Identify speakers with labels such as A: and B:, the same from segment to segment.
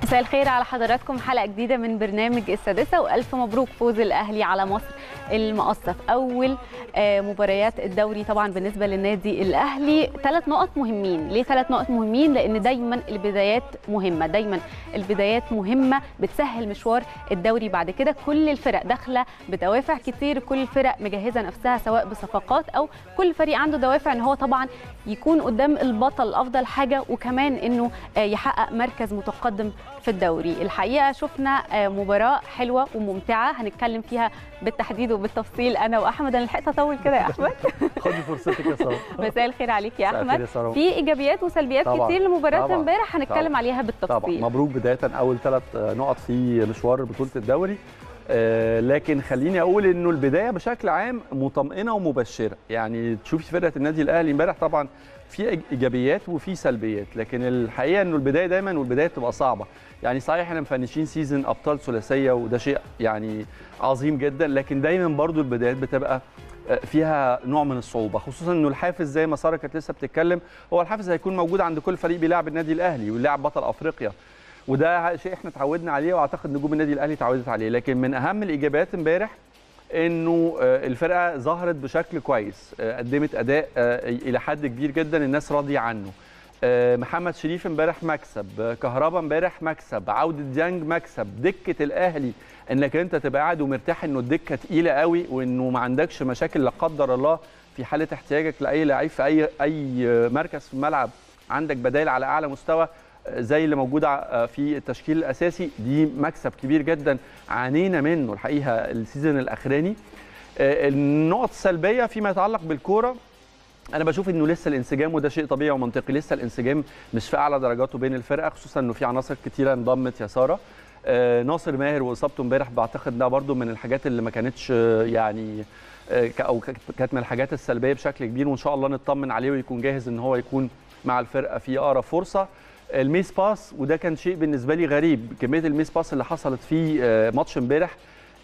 A: مساء الخير على حضراتكم حلقه جديده من برنامج السادسه والف مبروك فوز الاهلي على مصر المقصه في اول آه، مباريات الدوري طبعا بالنسبه للنادي الاهلي ثلاث نقط مهمين ليه ثلاث نقط مهمين لان دايما البدايات مهمه دايما البدايات مهمه بتسهل مشوار الدوري بعد كده كل الفرق داخله بدوافع كتير كل الفرق مجهزه نفسها سواء بصفقات او كل فريق عنده دوافع ان هو طبعا يكون قدام البطل افضل حاجه وكمان انه آه، يحقق مركز متقدم في الدوري الحقيقه شفنا آه، مباراه حلوه وممتعه هنتكلم فيها بالتحديد وبالتفصيل انا واحمد انا لحقت اطول كده يا احمد
B: خدي فرصتك يا ساره
A: مساء الخير عليك يا
B: مساء الخير
A: احمد
B: يا سارة.
A: في ايجابيات وسلبيات
B: طبعاً،
A: كتير لمباراه
B: طبعاً،
A: امبارح هنتكلم
B: طبعاً.
A: عليها
B: طبعا
A: بالتفصيل
B: مبروك بدايه اول ثلاث نقط في مشوار بطوله الدوري آه، لكن خليني اقول انه البدايه بشكل عام مطمئنه ومبشره يعني تشوفي فرقه النادي الاهلي امبارح طبعا في ايجابيات وفي سلبيات لكن الحقيقه انه البدايه دايما والبدايه بتبقى صعبه يعني صحيح احنا مفنشين سيزون ابطال ثلاثيه وده شيء يعني عظيم جدا لكن دايما برضو البدايات بتبقى فيها نوع من الصعوبه خصوصا انه الحافز زي ما ساره كانت لسه بتتكلم هو الحافز هيكون موجود عند كل فريق بيلعب النادي الاهلي ويلعب بطل افريقيا وده شيء احنا اتعودنا عليه واعتقد نجوم النادي الاهلي اتعودت عليه لكن من اهم الايجابيات امبارح انه آه، الفرقه ظهرت بشكل كويس آه، قدمت اداء آه، الى حد كبير جدا الناس راضيه عنه آه، محمد شريف امبارح مكسب آه، كهربا امبارح مكسب عوده ديانج مكسب دكه الاهلي انك انت تبقى قاعد ومرتاح انه الدكه تقيله قوي وانه ما عندكش مشاكل لا قدر الله في حاله احتياجك لاي لعيب في اي اي مركز في الملعب عندك بدائل على اعلى مستوى آه، زي اللي موجوده آه، في التشكيل الاساسي دي مكسب كبير جدا عانينا منه الحقيقه السيزون الاخراني آه، النقط السلبيه فيما يتعلق بالكوره انا بشوف انه لسه الانسجام وده شيء طبيعي ومنطقي لسه الانسجام مش في اعلى درجاته بين الفرقه خصوصا انه في عناصر كتيره انضمت يا ساره آه، ناصر ماهر واصابته امبارح بعتقد ده برده من الحاجات اللي ما كانتش آه، يعني آه، ك- او ك- كانت من الحاجات السلبيه بشكل كبير وان شاء الله نطمن عليه ويكون جاهز ان هو يكون مع الفرقه في اقرب فرصه الميس باس وده كان شيء بالنسبه لي غريب كميه الميس باس اللي حصلت في آه، ماتش امبارح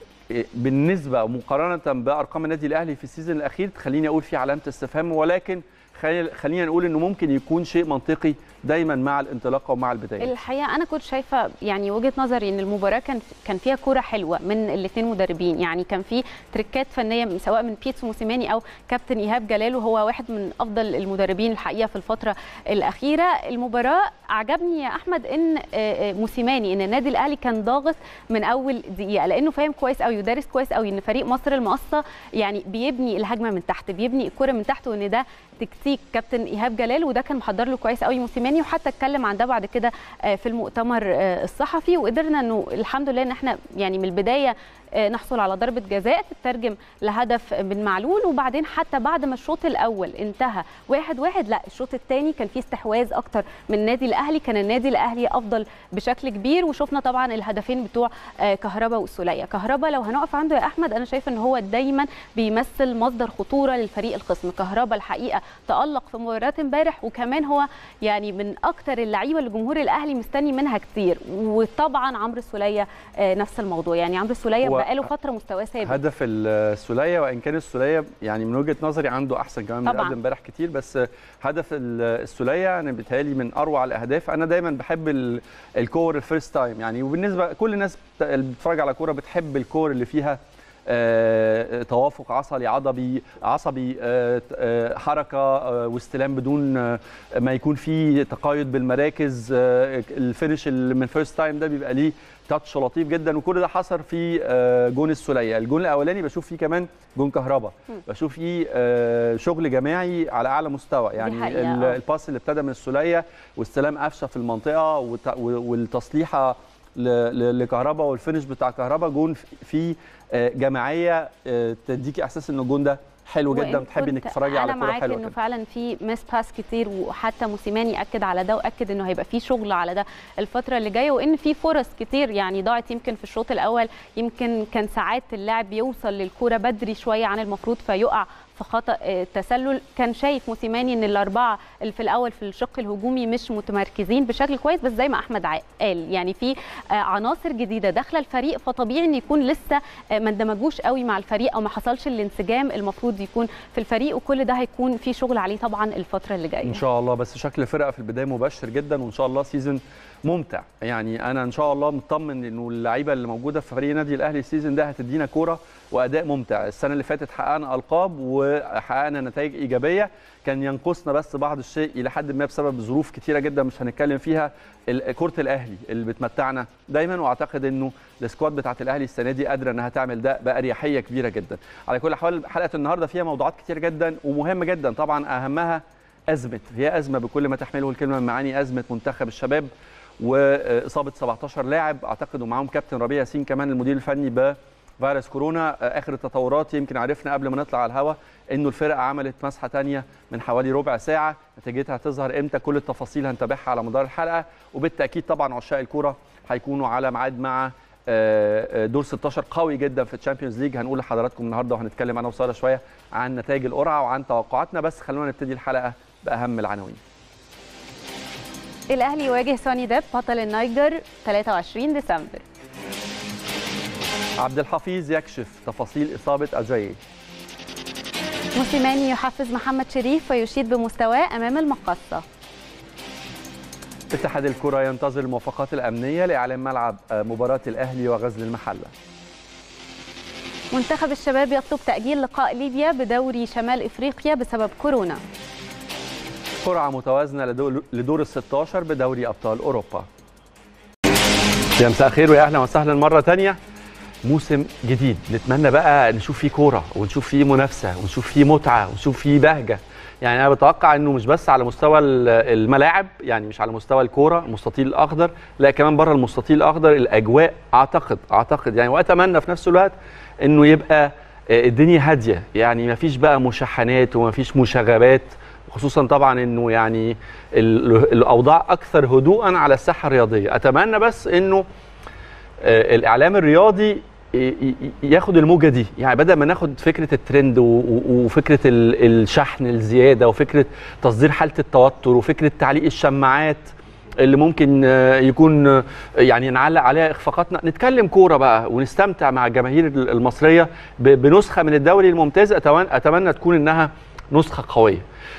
B: بالنسبه مقارنه بارقام النادي الاهلي في السيزون الاخير تخليني اقول في علامه استفهام ولكن خلي- خلينا نقول انه ممكن يكون شيء منطقي دايما مع الانطلاقه ومع البدايه
A: الحقيقه انا كنت شايفه يعني وجهه نظري ان المباراه كان كان فيها كوره حلوه من الاثنين مدربين يعني كان في تريكات فنيه سواء من بيتسو موسيماني او كابتن ايهاب جلال وهو واحد من افضل المدربين الحقيقه في الفتره الاخيره المباراه عجبني يا احمد ان آه، آه، موسيماني ان النادي الاهلي كان ضاغط من اول دقيقه لانه فاهم كويس قوي ودارس كويس قوي ان فريق مصر المقصه يعني بيبني الهجمه من تحت بيبني الكره من تحت وان ده تكتيك كابتن ايهاب جلال وده كان محضر له كويس قوي موسيماني وحتى اتكلم عن ده بعد كده آه، في المؤتمر آه، الصحفي وقدرنا انه الحمد لله ان احنا يعني من البدايه آه، نحصل على ضربه جزاء تترجم لهدف من معلول وبعدين حتى بعد ما الشوط الاول انتهى واحد واحد لا الشوط الثاني كان فيه استحواذ اكتر من النادي الاهلي كان النادي الاهلي افضل بشكل كبير وشفنا طبعا الهدفين بتوع آه، كهربا والسوليه كهربا لو هنقف عنده يا احمد انا شايفه ان هو دايما بيمثل مصدر خطوره للفريق الخصم كهربا الحقيقه تالق في مباراه امبارح وكمان هو يعني من اكتر اللعيبه اللي جمهور الاهلي مستني منها كتير وطبعا عمرو السوليه آه، نفس الموضوع يعني عمرو السوليه
B: هو
A: بقاله فتره مستواه ثابت
B: هدف السوليه وان كان السوليه يعني من وجهه نظري عنده احسن كمان من
A: طبعاً.
B: قدم امبارح كتير بس هدف ال- السوليه انا بيتهيألي من اروع الاهداف انا دايما بحب ال- الكور الفيرست تايم يعني وبالنسبه كل الناس بت- اللي بتتفرج على كوره بتحب الكور اللي فيها آه، توافق عصبي عضبي عصبي آه، آه، حركه آه، واستلام بدون آه، ما يكون في تقايد بالمراكز آه، الفينش اللي من فيرست تايم ده بيبقى ليه تاتش لطيف جدا وكل ده حصل في آه، جون السوليه الجون الاولاني بشوف فيه كمان جون كهربا بشوف فيه آه، شغل جماعي على اعلى مستوى يعني
A: حقيقة،
B: ال-
A: آه.
B: الباس اللي ابتدى من السوليه واستلام قفشه في المنطقه وت- والتصليحه ل- ل- لكهربا والفينش بتاع كهربا جون فيه آه، جماعيه آه، تديكي احساس ان الجون ده حلو جدا
A: وإن
B: بتحبي انك
A: كنت
B: تتفرجي على
A: انا
B: كوره
A: معاك
B: حلوه
A: انه
B: كده.
A: فعلا في مس باس كتير وحتى موسيماني اكد على ده واكد انه هيبقى في شغل على ده الفتره اللي جايه وان في فرص كتير يعني ضاعت يمكن في الشوط الاول يمكن كان ساعات اللاعب بيوصل للكوره بدري شويه عن المفروض فيقع في خطا آه، تسلل كان شايف موسيماني ان الاربعه اللي في الاول في الشق الهجومي مش متمركزين بشكل كويس بس زي ما احمد ع- قال يعني في آه، عناصر جديده داخله الفريق فطبيعي ان يكون لسه آه، ما اندمجوش قوي مع الفريق او ما حصلش الانسجام المفروض يكون في الفريق وكل ده هيكون في شغل عليه طبعا الفتره اللي جايه
B: ان شاء الله بس شكل الفرقه في البدايه مبشر جدا وان شاء الله سيزون ممتع يعني انا ان شاء الله مطمن انه اللعيبه اللي موجوده في فريق النادي الاهلي السيزون ده هتدينا كوره واداء ممتع السنه اللي فاتت حققنا القاب وحققنا نتائج ايجابيه كان ينقصنا بس بعض الشيء الى حد ما بسبب ظروف كتيره جدا مش هنتكلم فيها كره الاهلي اللي بتمتعنا دايما واعتقد انه السكواد بتاعت الاهلي السنه دي قادره انها تعمل ده باريحيه كبيره جدا على كل الاحوال حلقه النهارده فيها موضوعات كتير جدا ومهمه جدا طبعا اهمها ازمه هي ازمه بكل ما تحمله الكلمه من معاني ازمه منتخب الشباب واصابه 17 لاعب اعتقد ومعاهم كابتن ربيع ياسين كمان المدير الفني بفيروس كورونا اخر التطورات يمكن عرفنا قبل ما نطلع على الهواء انه الفرقه عملت مسحه ثانيه من حوالي ربع ساعه نتيجتها هتظهر امتى كل التفاصيل هنتابعها على مدار الحلقه وبالتاكيد طبعا عشاق الكوره هيكونوا على ميعاد مع دور 16 قوي جدا في الشامبيونز ليج هنقول لحضراتكم النهارده وهنتكلم انا وساره شويه عن نتائج القرعه وعن توقعاتنا بس خلونا نبتدي الحلقه باهم العناوين
A: الاهلي يواجه سوني ديب بطل النيجر 23 ديسمبر
B: عبد الحفيظ يكشف تفاصيل اصابه اجاي
A: موسيماني يحفز محمد شريف ويشيد بمستواه امام المقصه
B: اتحاد الكره ينتظر الموافقات الامنيه لاعلان ملعب مباراه الاهلي وغزل المحله
A: منتخب الشباب يطلب تاجيل لقاء ليبيا بدوري شمال افريقيا بسبب كورونا
B: قرعه متوازنه لدور ال 16 بدوري ابطال اوروبا يا مساء الخير ويا اهلا وسهلا مره ثانيه موسم جديد نتمنى بقى نشوف فيه كوره ونشوف فيه منافسه ونشوف فيه متعه ونشوف فيه بهجه يعني انا بتوقع انه مش بس على مستوى الملاعب يعني مش على مستوى الكوره المستطيل الاخضر لا كمان بره المستطيل الاخضر الاجواء اعتقد اعتقد يعني واتمنى في نفس الوقت انه يبقى الدنيا هاديه يعني ما فيش بقى مشحنات وما فيش مشاغبات خصوصا طبعا انه يعني الاوضاع اكثر هدوءا على الساحه الرياضيه اتمنى بس انه الاعلام الرياضي ياخد الموجه دي يعني بدل ما ناخد فكره الترند وفكره الشحن الزياده وفكره تصدير حاله التوتر وفكره تعليق الشماعات اللي ممكن يكون يعني نعلق عليها اخفاقاتنا نتكلم كوره بقى ونستمتع مع الجماهير المصريه بنسخه من الدوري الممتاز اتمنى تكون انها نسخه قويه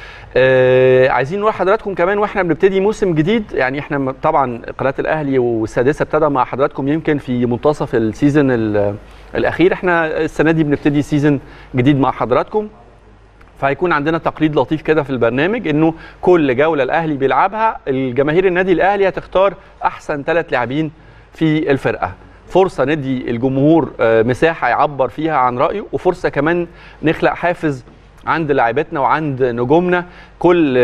B: آه عايزين نقول لحضراتكم كمان واحنا بنبتدي موسم جديد يعني احنا طبعا قناه الاهلي والسادسه ابتدى مع حضراتكم يمكن في منتصف السيزون الاخير احنا السنه دي بنبتدي سيزون جديد مع حضراتكم فهيكون عندنا تقليد لطيف كده في البرنامج انه كل جوله الاهلي بيلعبها الجماهير النادي الاهلي هتختار احسن ثلاث لاعبين في الفرقه فرصه ندي الجمهور مساحه يعبر فيها عن رايه وفرصه كمان نخلق حافز عند لاعبتنا وعند نجومنا كل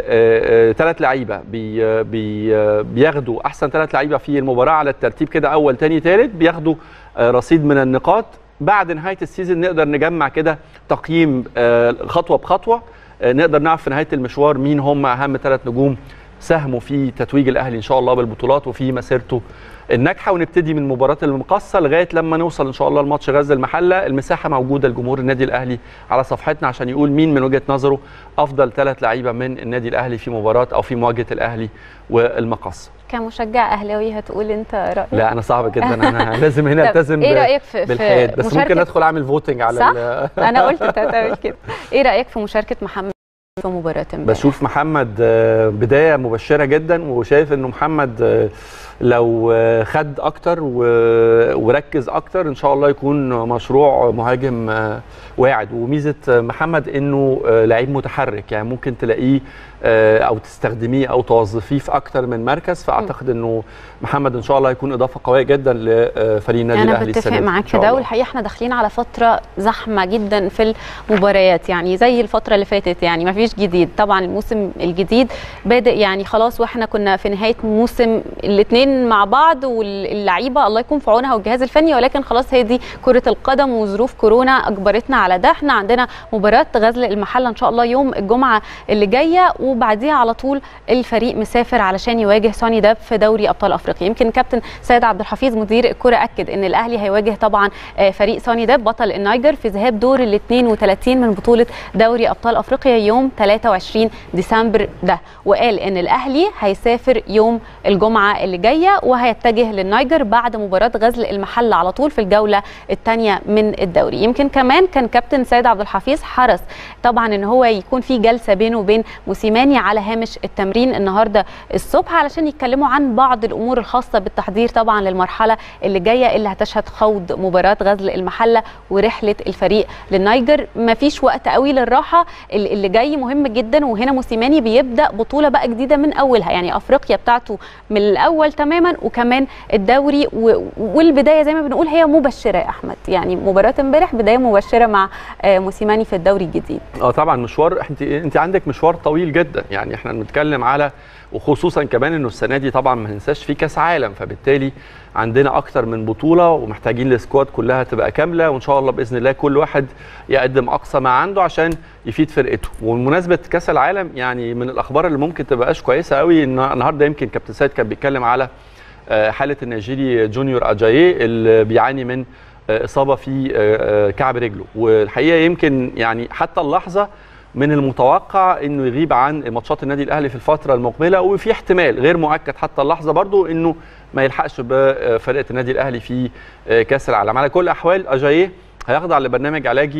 B: ثلاث لعيبه بي بي بياخدوا احسن ثلاث لعيبه في المباراه على الترتيب كده اول ثاني ثالث بياخدوا رصيد من النقاط بعد نهايه السيزون نقدر نجمع كده تقييم خطوه بخطوه نقدر نعرف في نهايه المشوار مين هم اهم ثلاث نجوم ساهموا في تتويج الاهلي ان شاء الله بالبطولات وفي مسيرته الناجحه ونبتدي من مباراه المقصه لغايه لما نوصل ان شاء الله لماتش غزه المحله المساحه موجوده لجمهور النادي الاهلي على صفحتنا عشان يقول مين من وجهه نظره افضل ثلاث لعيبه من النادي الاهلي في مباراه او في مواجهه الاهلي والمقصه
A: كمشجع اهلاوي هتقول انت رايك
B: لا انا صعب جدا انا لازم هنا التزم
A: ايه رايك في
B: بالحياد بس ممكن ادخل اعمل فوتنج على
A: صح؟ انا قلت انت هتعمل كده ايه رايك في مشاركه محمد في مباراه امبارح
B: بشوف محمد بدايه مبشره جدا وشايف انه محمد لو خد اكتر وركز اكتر ان شاء الله يكون مشروع مهاجم واعد وميزه محمد انه لعيب متحرك يعني ممكن تلاقيه او تستخدميه او توظفيه في اكتر من مركز فاعتقد انه محمد ان شاء الله هيكون اضافه قويه جدا لفريق النادي الاهلي
A: السنه انا بتفق معاك في ده والحقيقه احنا داخلين على فتره زحمه جدا في المباريات يعني زي الفتره اللي فاتت يعني ما فيش جديد طبعا الموسم الجديد بادئ يعني خلاص واحنا كنا في نهايه موسم الاثنين مع بعض واللعيبه الله يكون في عونها والجهاز الفني ولكن خلاص هي دي كره القدم وظروف كورونا اجبرتنا على ده احنا عندنا مباراه غزل المحله ان شاء الله يوم الجمعه اللي جايه وبعديها على طول الفريق مسافر علشان يواجه سوني داب في دوري ابطال افريقيا يمكن كابتن سيد عبد الحفيظ مدير الكره اكد ان الاهلي هيواجه طبعا فريق سوني داب بطل النيجر في ذهاب دور ال 32 من بطوله دوري ابطال افريقيا يوم 23 ديسمبر ده وقال ان الاهلي هيسافر يوم الجمعه اللي جايه جايه وهيتجه للنيجر بعد مباراه غزل المحله على طول في الجوله الثانيه من الدوري يمكن كمان كان كابتن سيد عبد الحفيظ حرص طبعا ان هو يكون في جلسه بينه وبين موسيماني على هامش التمرين النهارده الصبح علشان يتكلموا عن بعض الامور الخاصه بالتحضير طبعا للمرحله اللي جايه اللي هتشهد خوض مباراه غزل المحله ورحله الفريق للنيجر مفيش وقت قوي للراحه اللي جاي مهم جدا وهنا موسيماني بيبدا بطوله بقى جديده من اولها يعني افريقيا بتاعته من الاول تماما وكمان الدوري والبدايه زي ما بنقول هي مبشره يا احمد يعني مباراه امبارح بدايه مبشره مع موسيماني في الدوري الجديد
B: اه طبعا مشوار انت انت عندك مشوار طويل جدا يعني احنا بنتكلم على وخصوصا كمان انه السنه دي طبعا ما ننساش في كاس عالم فبالتالي عندنا اكتر من بطوله ومحتاجين السكواد كلها تبقى كامله وان شاء الله باذن الله كل واحد يقدم اقصى ما عنده عشان يفيد فرقته وبمناسبه كاس العالم يعني من الاخبار اللي ممكن تبقاش كويسه قوي ان النهارده يمكن كابتن سيد كان بيتكلم على حاله النيجيري جونيور اجاييه اللي بيعاني من اصابه في كعب رجله والحقيقه يمكن يعني حتى اللحظه من المتوقع انه يغيب عن ماتشات النادي الاهلي في الفتره المقبله وفي احتمال غير مؤكد حتى اللحظه برضو انه ما يلحقش بفرقه النادي الاهلي في كاس العالم على كل الاحوال اجاييه هيخضع لبرنامج علاجي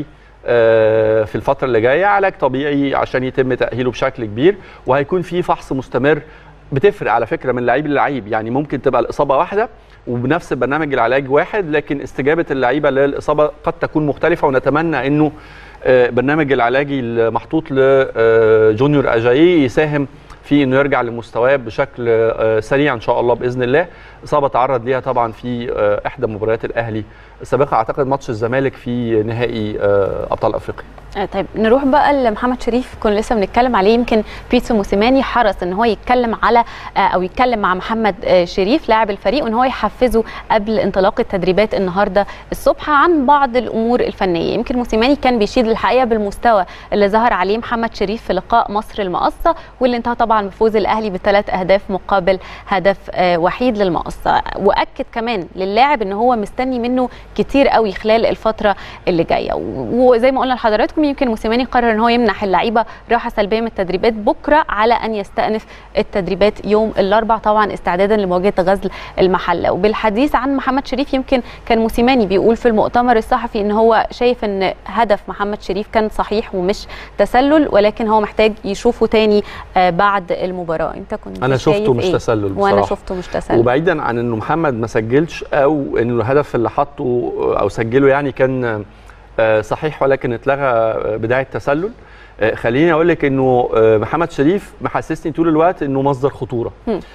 B: في الفتره اللي جايه علاج طبيعي عشان يتم تاهيله بشكل كبير وهيكون في فحص مستمر بتفرق على فكره من لعيب للعيب يعني ممكن تبقى الاصابه واحده وبنفس برنامج العلاج واحد لكن استجابه اللعيبه للاصابه قد تكون مختلفه ونتمنى انه برنامج العلاجي المحطوط لجونيور اجاييه يساهم في انه يرجع لمستواه بشكل سريع ان شاء الله باذن الله اصابه تعرض ليها طبعا في احدى مباريات الاهلي السابقه اعتقد ماتش الزمالك في نهائي ابطال افريقيا
A: طيب نروح بقى لمحمد شريف كنا لسه بنتكلم عليه يمكن بيتسو موسيماني حرص ان هو يتكلم على او يتكلم مع محمد شريف لاعب الفريق وان هو يحفزه قبل انطلاق التدريبات النهارده الصبح عن بعض الامور الفنيه يمكن موسيماني كان بيشيد الحقيقه بالمستوى اللي ظهر عليه محمد شريف في لقاء مصر المقصه واللي انتهى طبعا بفوز الاهلي بثلاث اهداف مقابل هدف وحيد للمقصه واكد كمان للاعب ان هو مستني منه كتير قوي خلال الفتره اللي جايه وزي ما قلنا لحضراتكم يمكن موسيماني قرر ان هو يمنح اللعيبه راحه سلبيه من التدريبات بكره على ان يستأنف التدريبات يوم الاربعاء طبعا استعدادا لمواجهه غزل المحله وبالحديث عن محمد شريف يمكن كان موسيماني بيقول في المؤتمر الصحفي ان هو شايف ان هدف محمد شريف كان صحيح ومش تسلل ولكن هو محتاج يشوفه تاني بعد المباراه انت كنت
B: انا شفته مش
A: إيه؟
B: تسلل بصراحه
A: وانا شفته مش تسلل
B: وبعيدا عن انه محمد ما سجلش او انه الهدف اللي حطه او سجله يعني كان صحيح ولكن اتلغى بدايه تسلل خليني اقول لك انه محمد شريف محسسني طول الوقت انه مصدر خطوره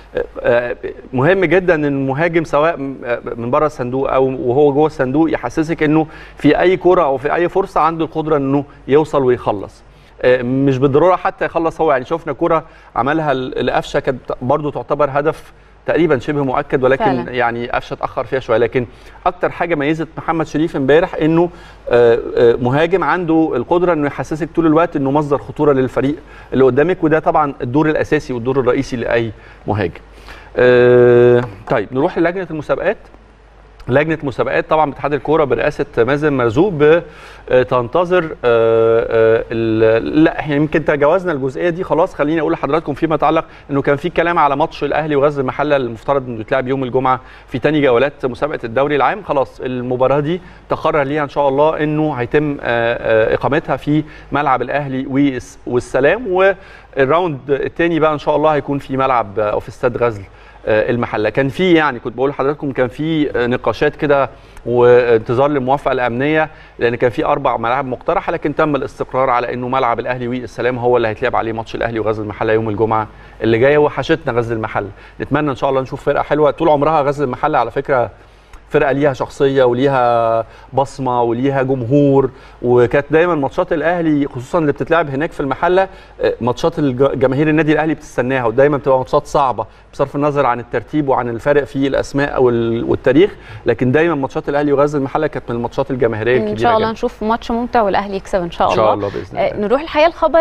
B: مهم جدا ان المهاجم سواء من بره الصندوق او وهو جوه الصندوق يحسسك انه في اي كوره او في اي فرصه عنده القدره انه يوصل ويخلص مش بالضروره حتى يخلص هو يعني شفنا كوره عملها لقفشه كانت برضه تعتبر هدف تقريبا شبه مؤكد ولكن فعلا. يعني قفشه اتاخر فيها شويه لكن اكتر حاجه ميزت محمد شريف امبارح انه مهاجم عنده القدره انه يحسسك طول الوقت انه مصدر خطوره للفريق اللي قدامك وده طبعا الدور الاساسي والدور الرئيسي لاي مهاجم. طيب نروح للجنه المسابقات لجنه مسابقات طبعا اتحاد الكوره برئاسه مازن مرزوق بتنتظر لا احنا يمكن تجاوزنا الجزئيه دي خلاص خليني اقول لحضراتكم فيما يتعلق انه كان في كلام على ماتش الاهلي وغزل المحله المفترض انه يتلعب يوم الجمعه في ثاني جولات مسابقه الدوري العام خلاص المباراه دي تقرر ليها ان شاء الله انه هيتم اقامتها في ملعب الاهلي والسلام والراوند الثاني بقى ان شاء الله هيكون في ملعب او في استاد غزل المحله كان في يعني كنت بقول لحضراتكم كان في نقاشات كده وانتظار للموافقه الامنيه لان كان في اربع ملاعب مقترحه لكن تم الاستقرار على انه ملعب الاهلي والسلام هو اللي هيتلعب عليه ماتش الاهلي وغزل المحله يوم الجمعه اللي جايه وحشتنا غزل المحله نتمنى ان شاء الله نشوف فرقه حلوه طول عمرها غزل المحله على فكره فرقه ليها شخصيه وليها بصمه وليها جمهور وكانت دايما ماتشات الاهلي خصوصا اللي بتتلعب هناك في المحله ماتشات جماهير النادي الاهلي بتستناها ودايما بتبقى ماتشات صعبه بصرف النظر عن الترتيب وعن الفرق في الاسماء والتاريخ لكن دايما ماتشات الاهلي وغزل المحله كانت من الماتشات الجماهيريه الكبيره
A: ان شاء الله نشوف ماتش ممتع والاهلي يكسب ان شاء الله
B: ان شاء الله باذن الله
A: نروح الحقيقه الخبر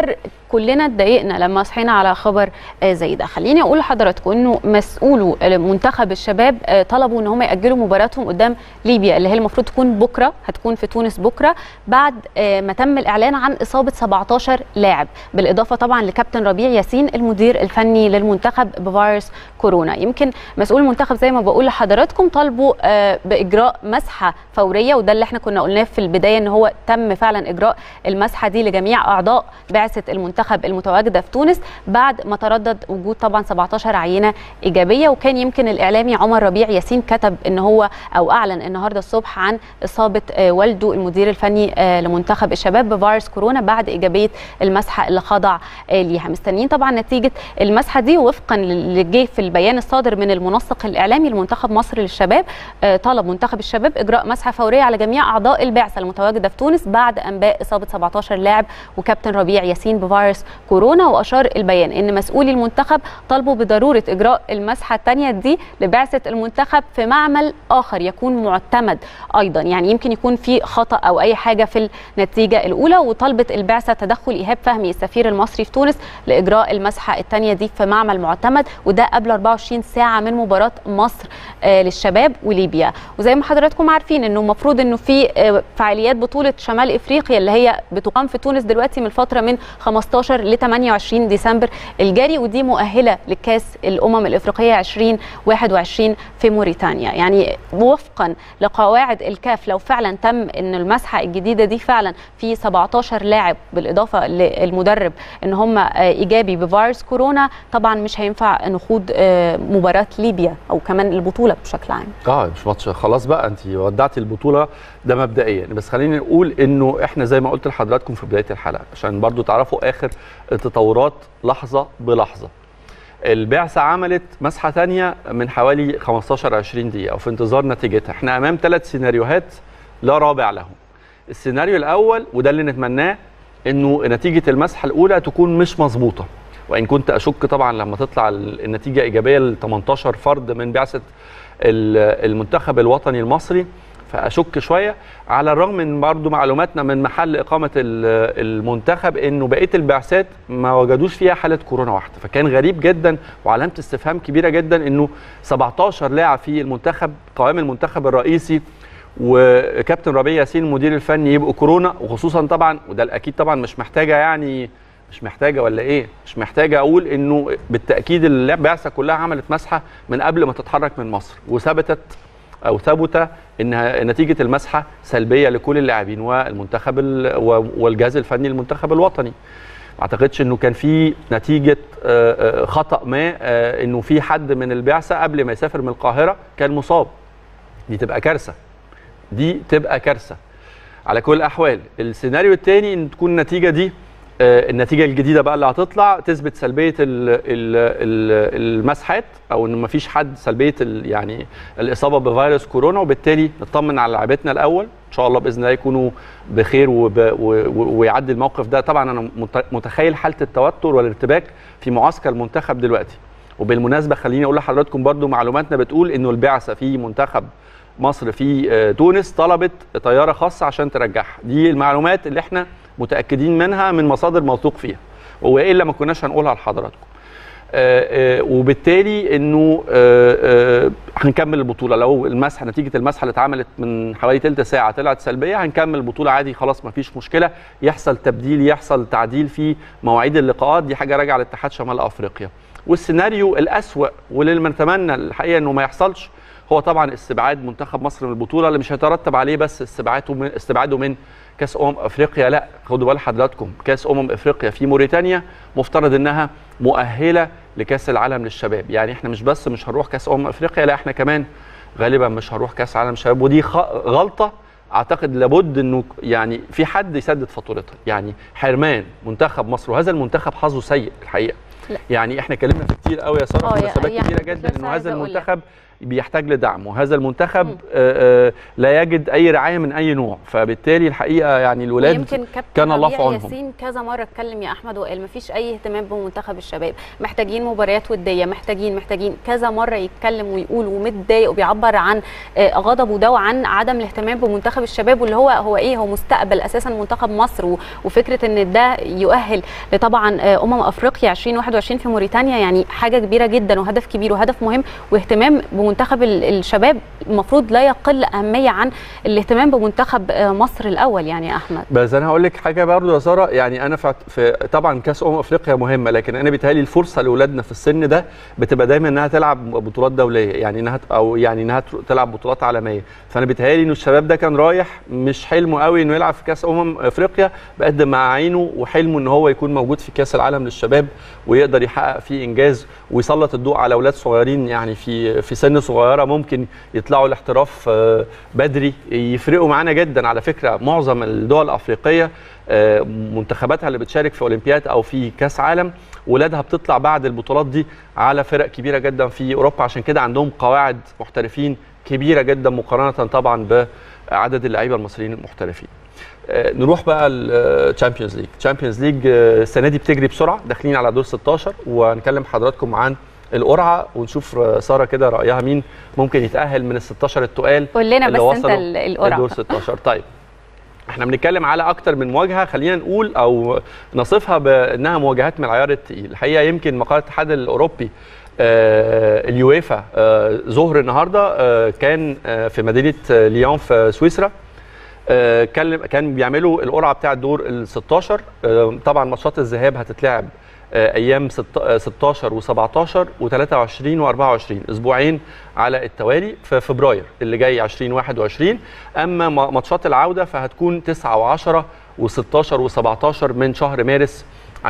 A: كلنا اتضايقنا لما صحينا على خبر آه، زي ده خليني اقول لحضراتكم انه مسؤولو منتخب الشباب آه، طلبوا ان هم ياجلوا مباراتهم قدام ليبيا اللي هي المفروض تكون بكره هتكون في تونس بكره بعد آه، ما تم الاعلان عن اصابه 17 لاعب بالاضافه طبعا لكابتن ربيع ياسين المدير الفني للمنتخب بفيروس كورونا يمكن مسؤول المنتخب زي ما بقول لحضراتكم طالبوا آه، باجراء مسحه فوريه وده اللي احنا كنا قلناه في البدايه ان هو تم فعلا اجراء المسحه دي لجميع اعضاء بعثه المنتخب المتواجده في تونس بعد ما تردد وجود طبعا 17 عينه ايجابيه وكان يمكن الاعلامي عمر ربيع ياسين كتب ان هو او اعلن النهارده الصبح عن اصابه آه، والده المدير الفني آه، لمنتخب الشباب بفيروس كورونا بعد ايجابيه المسحه اللي خضع آه، ليها مستنيين طبعا نتيجه المسحه دي وفقا اللي جه في البيان الصادر من المنسق الاعلامي لمنتخب مصر للشباب آه، طلب منتخب الشباب اجراء مسحه فوريه على جميع اعضاء البعثه المتواجده في تونس بعد انباء اصابه 17 لاعب وكابتن ربيع ياسين بفيروس كورونا واشار البيان ان مسؤولي المنتخب طالبوا بضروره اجراء المسحه الثانيه دي لبعثه المنتخب في معمل اخر يكون معتمد ايضا يعني يمكن يكون في خطا او اي حاجه في النتيجه الاولى وطلبت البعثه تدخل ايهاب فهمي السفير المصري في تونس لاجراء المسحه الثانيه دي في معمل معتمد وده قبل 24 ساعه من مباراه مصر آه، للشباب وليبيا وزي ما حضراتكم عارفين انه المفروض انه في آه، فعاليات بطوله شمال افريقيا اللي هي بتقام في تونس دلوقتي من الفتره من 15 ل 28 ديسمبر الجاري ودي مؤهله لكاس الامم الافريقيه 2021 في موريتانيا يعني وفقا لقواعد الكاف لو فعلا تم ان المسحه الجديده دي فعلا في 17 لاعب بالاضافه للمدرب ان هم آه، ايجابي بفيروس كورونا طبعا مش هينفع نخوض آه، مباراه ليبيا او كمان البطوله بشكل عام
B: اه مش ماتش خلاص بقى انت ودعتي البطوله ده مبدئيا بس خلينا نقول انه احنا زي ما قلت لحضراتكم في بدايه الحلقه عشان برضو تعرفوا اخر التطورات لحظه بلحظه البعثه عملت مسحه ثانيه من حوالي 15 20 دقيقه وفي انتظار نتيجتها احنا امام ثلاث سيناريوهات لا رابع لهم السيناريو الاول وده اللي نتمناه انه نتيجه المسحه الاولى تكون مش مظبوطه وان كنت اشك طبعا لما تطلع النتيجه ايجابيه ل 18 فرد من بعثه ال- المنتخب الوطني المصري فاشك شويه على الرغم من برضو معلوماتنا من محل اقامه ال- المنتخب انه بقيه البعثات ما وجدوش فيها حاله كورونا واحده فكان غريب جدا وعلامه استفهام كبيره جدا انه 17 لاعب في المنتخب قوام المنتخب الرئيسي وكابتن ربيع ياسين المدير الفني يبقوا كورونا وخصوصا طبعا وده الاكيد طبعا مش محتاجه يعني مش محتاجه ولا ايه مش محتاجه اقول انه بالتاكيد البعثه كلها عملت مسحه من قبل ما تتحرك من مصر وثبتت او ثبت ان نتيجه المسحه سلبيه لكل اللاعبين والمنتخب ال- و- والجهاز الفني للمنتخب الوطني ما اعتقدش انه كان في نتيجه آه، آه، خطا ما آه، انه في حد من البعثه قبل ما يسافر من القاهره كان مصاب دي تبقى كارثه دي تبقى كارثه على كل الاحوال السيناريو الثاني ان تكون النتيجه دي آه، النتيجه الجديده بقى اللي هتطلع تثبت سلبيه ال- ال- ال- المسحات او ان مفيش حد سلبيه ال- يعني الاصابه بفيروس كورونا وبالتالي نطمن على لاعبتنا الاول ان شاء الله باذن الله يكونوا بخير وب... و... و- ويعدي الموقف ده طبعا انا مت- متخيل حاله التوتر والارتباك في معسكر المنتخب دلوقتي وبالمناسبه خليني اقول لحضراتكم برضو معلوماتنا بتقول انه البعثه في منتخب مصر في آه، تونس طلبت طياره خاصه عشان ترجعها دي المعلومات اللي احنا متاكدين منها من مصادر موثوق فيها والا ما كناش هنقولها لحضراتكم آه، آه، وبالتالي انه آه، آه، هنكمل البطوله لو المسحه نتيجه المسحه اللي اتعملت من حوالي ثلث ساعه طلعت سلبيه هنكمل البطوله عادي خلاص ما فيش مشكله يحصل تبديل يحصل تعديل في مواعيد اللقاءات دي حاجه راجعه لاتحاد شمال افريقيا والسيناريو الاسوا واللي نتمنى الحقيقه انه ما يحصلش هو طبعا استبعاد منتخب مصر من البطوله اللي مش هيترتب عليه بس استبعاده من استبعاده من كاس امم افريقيا لا خدوا بال حضراتكم كاس امم افريقيا في موريتانيا مفترض انها مؤهله لكاس العالم للشباب يعني احنا مش بس مش هنروح كاس امم افريقيا لا احنا كمان غالبا مش هنروح كاس عالم شباب ودي خ- غلطه اعتقد لابد انه يعني في حد يسدد فاتورتها يعني حرمان منتخب مصر وهذا المنتخب حظه سيء الحقيقه
A: لا.
B: يعني احنا اتكلمنا في كتير قوي يا ساره
A: آه،
B: في
A: يا-
B: مناسبات
A: يعني
B: كتيره
A: كنت
B: جدا
A: لسه
B: انه
A: عايزة
B: هذا
A: أقول لك.
B: المنتخب بيحتاج لدعم وهذا المنتخب آه، آه، لا يجد اي رعايه من اي نوع فبالتالي الحقيقه يعني الولاد
A: يمكن كابتن
B: كان الله في
A: ربيع
B: عونهم.
A: ياسين كذا مره اتكلم يا احمد وقال مفيش اي اهتمام بمنتخب الشباب محتاجين مباريات وديه محتاجين محتاجين كذا مره يتكلم ويقول ومتضايق وبيعبر عن آه، غضبه ده وعن عدم الاهتمام بمنتخب الشباب واللي هو هو ايه هو مستقبل اساسا منتخب مصر و- وفكره ان ده يؤهل لطبعا آه، امم افريقيا 2021 في موريتانيا يعني حاجه كبيره جدا وهدف كبير وهدف مهم واهتمام بمنتخب ال- الشباب المفروض لا يقل اهميه عن الاهتمام بمنتخب آه، مصر الاول يعني يا احمد
B: بس انا هقول لك حاجه برضو يا ساره يعني انا في في- طبعا كاس امم افريقيا مهمه لكن انا بيتهيألي الفرصه لاولادنا في السن ده بتبقى دايما انها تلعب بطولات دوليه يعني انها ت- او يعني انها تر- تلعب بطولات عالميه فانا بيتهيألي انه الشباب ده كان رايح مش حلمه قوي انه يلعب في كاس امم افريقيا بقدم مع عينه وحلمه ان هو يكون موجود في كاس العالم للشباب ويقدر يحقق فيه انجاز ويسلط الضوء على اولاد صغيرين يعني في في سن صغيره ممكن يطلعوا الاحتراف آه، بدري يفرقوا معانا جدا على فكره معظم الدول الافريقيه آه، منتخباتها اللي بتشارك في اولمبياد او في كاس عالم ولادها بتطلع بعد البطولات دي على فرق كبيره جدا في اوروبا عشان كده عندهم قواعد محترفين كبيره جدا مقارنه طبعا بعدد اللعيبه المصريين المحترفين آه، نروح بقى الشامبيونز ليج الشامبيونز ليج السنه دي بتجري بسرعه داخلين على دور 16 وهنكلم حضراتكم عن القرعه ونشوف آه، ساره كده رايها مين ممكن يتاهل من ال 16 التقال
A: قول لنا
B: اللي
A: بس انت
B: وصلوا
A: ال- القرعه
B: دور 16 طيب احنا بنتكلم على اكتر من مواجهه خلينا نقول او نصفها بانها مواجهات من العيار الثقيل الحقيقه يمكن مقر الاتحاد الاوروبي آه، اليويفا آه، ظهر النهارده آه، كان آه، في مدينه آه، ليون في سويسرا آه، كان كان بيعملوا القرعه بتاعه دور ال 16 آه، طبعا ماتشات الذهاب هتتلعب آه، ايام ست- آه، 16 و17 و23 و24 اسبوعين على التوالي في فبراير اللي جاي 2021 اما ما- ماتشات العوده فهتكون 9 و10 و16 و17 من شهر مارس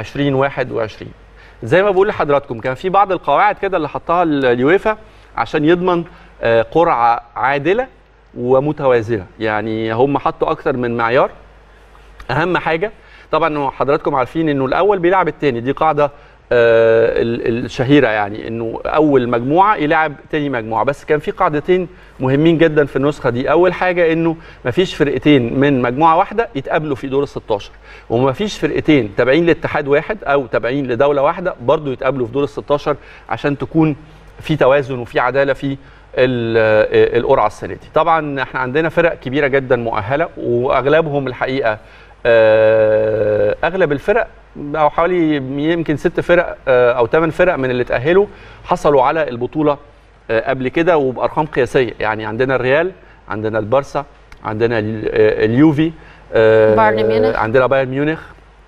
B: 2021 زي ما بقول لحضراتكم كان في بعض القواعد كده اللي حطها ال- اليويفا عشان يضمن آه، قرعه عادله ومتوازنه يعني هم حطوا اكتر من معيار اهم حاجه طبعا هو حضراتكم عارفين انه الاول بيلعب الثاني دي قاعده آه، ال- الشهيره يعني انه اول مجموعه يلعب تاني مجموعه بس كان في قاعدتين مهمين جدا في النسخه دي اول حاجه انه مفيش فرقتين من مجموعه واحده يتقابلوا في دور ال 16 ومفيش فرقتين تابعين لاتحاد واحد او تابعين لدوله واحده برضو يتقابلوا في دور ال 16 عشان تكون في توازن وفي عداله في ال- آه، القرعه السنه دي طبعا احنا عندنا فرق كبيره جدا مؤهله واغلبهم الحقيقه آه، اغلب الفرق او حوالي يمكن ست فرق آه، او ثمان فرق من اللي تاهلوا حصلوا على البطوله آه، قبل كده وبارقام قياسيه يعني عندنا الريال عندنا البارسا عندنا ال- آه، اليوفي آه،
A: بايرن ميونخ.
B: عندنا بايرن ميونخ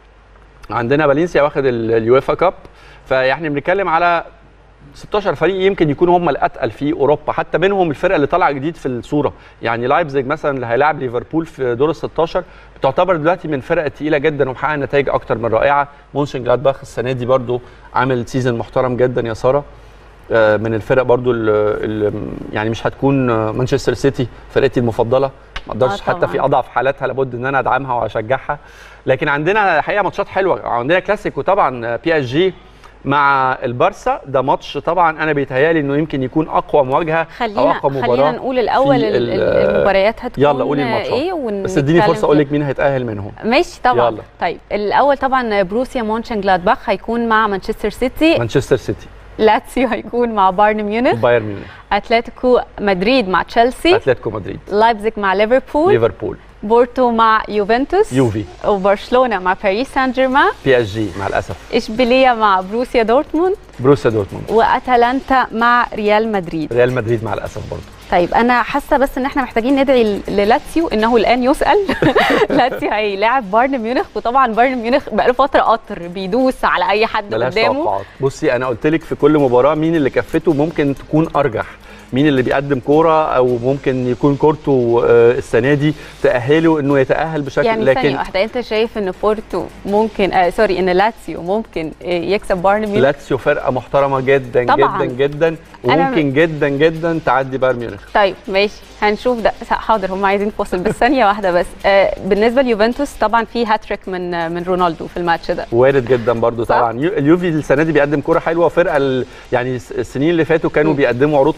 B: عندنا فالنسيا واخد ال- اليويفا كاب فاحنا بنتكلم على 16 فريق يمكن يكونوا هم الاتقل في اوروبا حتى منهم الفرقه اللي طالعه جديد في الصوره يعني لايبزيج مثلا اللي هيلاعب ليفربول في دور ال 16 بتعتبر دلوقتي من الفرق الثقيله جدا ومحقق نتائج اكتر من رائعه مونشن جلادباخ السنه دي برضو عامل سيزون محترم جدا يا ساره آه، من الفرق برضو اللي يعني مش هتكون آه، مانشستر سيتي فرقتي المفضله ما اقدرش
A: آه،
B: حتى
A: طبعاً.
B: في اضعف حالاتها لابد ان انا ادعمها واشجعها لكن عندنا الحقيقه ماتشات حلوه عندنا كلاسيكو طبعا بي اس جي مع البارسا ده ماتش طبعا انا بيتهيالي انه يمكن يكون اقوى مواجهه او
A: خلينا
B: اقوى مباراه
A: خلينا نقول الاول
B: في
A: ال-
B: ال-
A: ال- المباريات هتكون
B: يلا قولي الماتشات.
A: ايه ونتكلم
B: بس اديني فرصه اقول
A: فيها.
B: لك مين هيتاهل منهم
A: ماشي طبعا
B: يلا.
A: طيب الاول طبعا بروسيا مونشن جلادباخ هيكون مع مانشستر سيتي
B: مانشستر سيتي
A: لاتسيو هيكون مع بايرن ميونخ
B: بايرن ميونخ
A: اتلتيكو مدريد مع تشيلسي
B: اتلتيكو مدريد
A: لايبزيج مع ليفربول
B: ليفربول
A: بورتو مع يوفنتوس
B: يوفي
A: وبرشلونه مع باريس سان جيرمان
B: بي اس جي مع الاسف
A: اشبيليه مع بروسيا دورتموند
B: بروسيا دورتموند
A: واتلانتا مع ريال مدريد
B: ريال مدريد مع الاسف برضه
A: طيب انا حاسه بس ان احنا محتاجين ندعي للاتسيو انه الان يسال لاتسيو هيلاعب بايرن ميونخ وطبعا بايرن ميونخ بقاله فتره قطر بيدوس على اي حد
B: ملهاش
A: قدامه
B: توقعات بصي انا قلت لك في كل مباراه مين اللي كفته ممكن تكون ارجح مين اللي بيقدم كوره او ممكن يكون كورته آه، السنه دي تاهله انه يتاهل بشكل
A: يعني ثانيه
B: لكن
A: واحده انت شايف ان بورتو ممكن آه سوري ان لاتسيو ممكن آه يكسب بايرن ميونخ
B: لاتسيو فرقه محترمه جدا
A: طبعاً.
B: جدا جدا
A: أنا-
B: وممكن جدا جدا تعدي بايرن ميونخ
A: طيب ماشي هنشوف ده حاضر هم عايزين فاصل بس ثانيه واحده بس آه بالنسبه ليوفنتوس طبعا في هاتريك من آه من رونالدو في الماتش ده
B: وارد جدا برضو
A: صح؟
B: طبعا يو- اليوفي السنه دي بيقدم كوره حلوه فرقه ال- يعني الس- السنين اللي فاتوا كانوا
A: م.
B: بيقدموا عروض قويه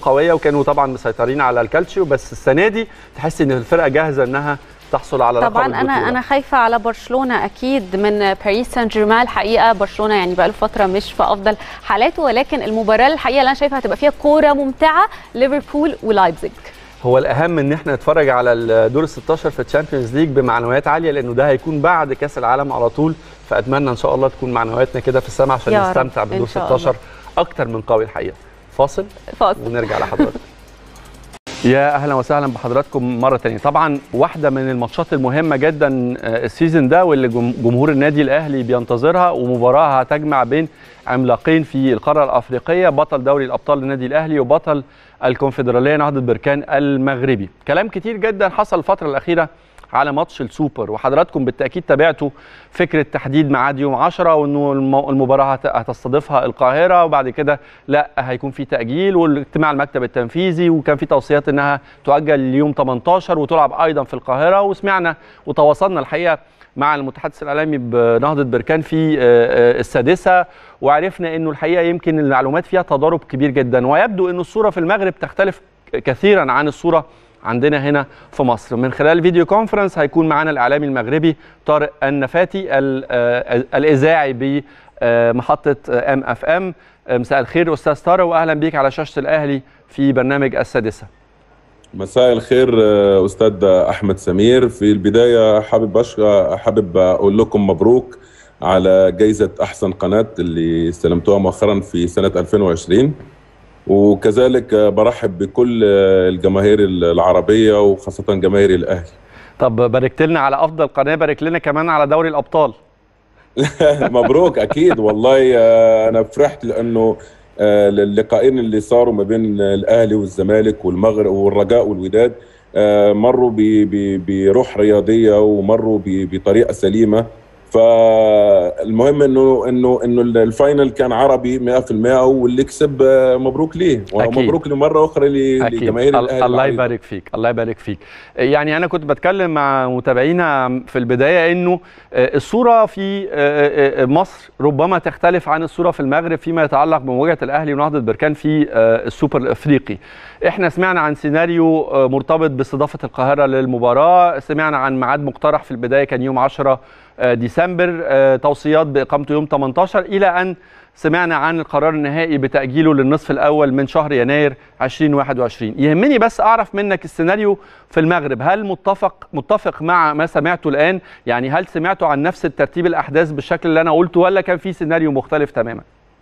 B: كانوا طبعا مسيطرين على الكالتشيو بس السنه دي تحس ان الفرقه جاهزه انها تحصل على لقب
A: طبعا انا
B: البطولة.
A: انا خايفه على برشلونه اكيد من باريس سان جيرمان الحقيقه برشلونه يعني بقى له فتره مش في افضل حالاته ولكن المباراه الحقيقه اللي انا شايفها هتبقى فيها كوره ممتعه ليفربول ولايبزيج
B: هو الاهم ان احنا نتفرج على الدور ال 16 في الشامبيونز ليج بمعنويات عاليه لانه ده هيكون بعد كاس العالم على طول فاتمنى ان شاء الله تكون معنوياتنا كده في السماء عشان
A: يا رب،
B: نستمتع
A: إن
B: بالدور
A: شاء
B: 16 اكتر من قوي الحقيقه فاصل
A: فاصل
B: ونرجع لحضرتك يا اهلا وسهلا بحضراتكم مره ثانيه طبعا واحده من الماتشات المهمه جدا آه، السيزون ده واللي جم- جمهور النادي الاهلي بينتظرها ومباراه هتجمع بين عملاقين في القاره الافريقيه بطل دوري الابطال النادي الاهلي وبطل الكونفدراليه نهضه بركان المغربي كلام كتير جدا حصل الفتره الاخيره على ماتش السوبر وحضراتكم بالتاكيد تابعتوا فكره تحديد ميعاد يوم 10 وانه الم- المباراه هت- هتستضيفها القاهره وبعد كده لا هيكون في تاجيل والاجتماع المكتب التنفيذي وكان في توصيات انها تؤجل ليوم 18 وتلعب ايضا في القاهره وسمعنا وتواصلنا الحقيقه مع المتحدث الاعلامي بنهضه بركان في آه، آه، السادسه وعرفنا انه الحقيقه يمكن المعلومات فيها تضارب كبير جدا ويبدو ان الصوره في المغرب تختلف كثيرا عن الصوره عندنا هنا في مصر من خلال فيديو كونفرنس هيكون معنا الاعلامي المغربي طارق النفاتي ال- آه، الاذاعي بمحطه ام اف ام مساء الخير استاذ طارق واهلا بيك على شاشه الاهلي في برنامج السادسه
C: مساء الخير آه، استاذ احمد سمير في البدايه حابب أشكر حابب اقول لكم مبروك على جائزه احسن قناه اللي استلمتوها مؤخرا في سنه 2020 وكذلك آه، برحب بكل آه، الجماهير العربيه وخاصه جماهير الاهلي
B: طب باركت لنا على افضل قناه بارك لنا كمان على دوري الابطال
C: مبروك اكيد والله آه، انا فرحت لانه آه، اللقاءين اللي صاروا ما بين الاهلي والزمالك والمغرب والرجاء والوداد آه، مروا ب- ب- بروح رياضيه ومروا ب- بطريقه سليمه فالمهم انه انه انه الفاينل كان عربي 100% واللي كسب آه، مبروك ليه
B: أكيد.
C: ومبروك لمره اخرى ل-
B: اكيد
C: لجماهير
B: ال-
C: الاهلي
B: الله
C: العريضة.
B: يبارك فيك الله يبارك فيك يعني انا كنت بتكلم مع متابعينا في البدايه انه آه، الصوره في آه، آه، مصر ربما تختلف عن الصوره في المغرب فيما يتعلق بمواجهه الاهلي ونهضه بركان في آه، السوبر الافريقي احنا سمعنا عن سيناريو آه، مرتبط باستضافه القاهره للمباراه سمعنا عن ميعاد مقترح في البدايه كان يوم 10 آه، ديسمبر آه، توصيات باقامته يوم 18 الى ان سمعنا عن القرار النهائي بتأجيله للنصف الأول من شهر يناير 2021 يهمني بس أعرف منك السيناريو في المغرب هل متفق متفق مع ما سمعته الآن يعني هل سمعتوا عن نفس الترتيب الأحداث بالشكل اللي أنا قلته ولا كان في سيناريو مختلف تماما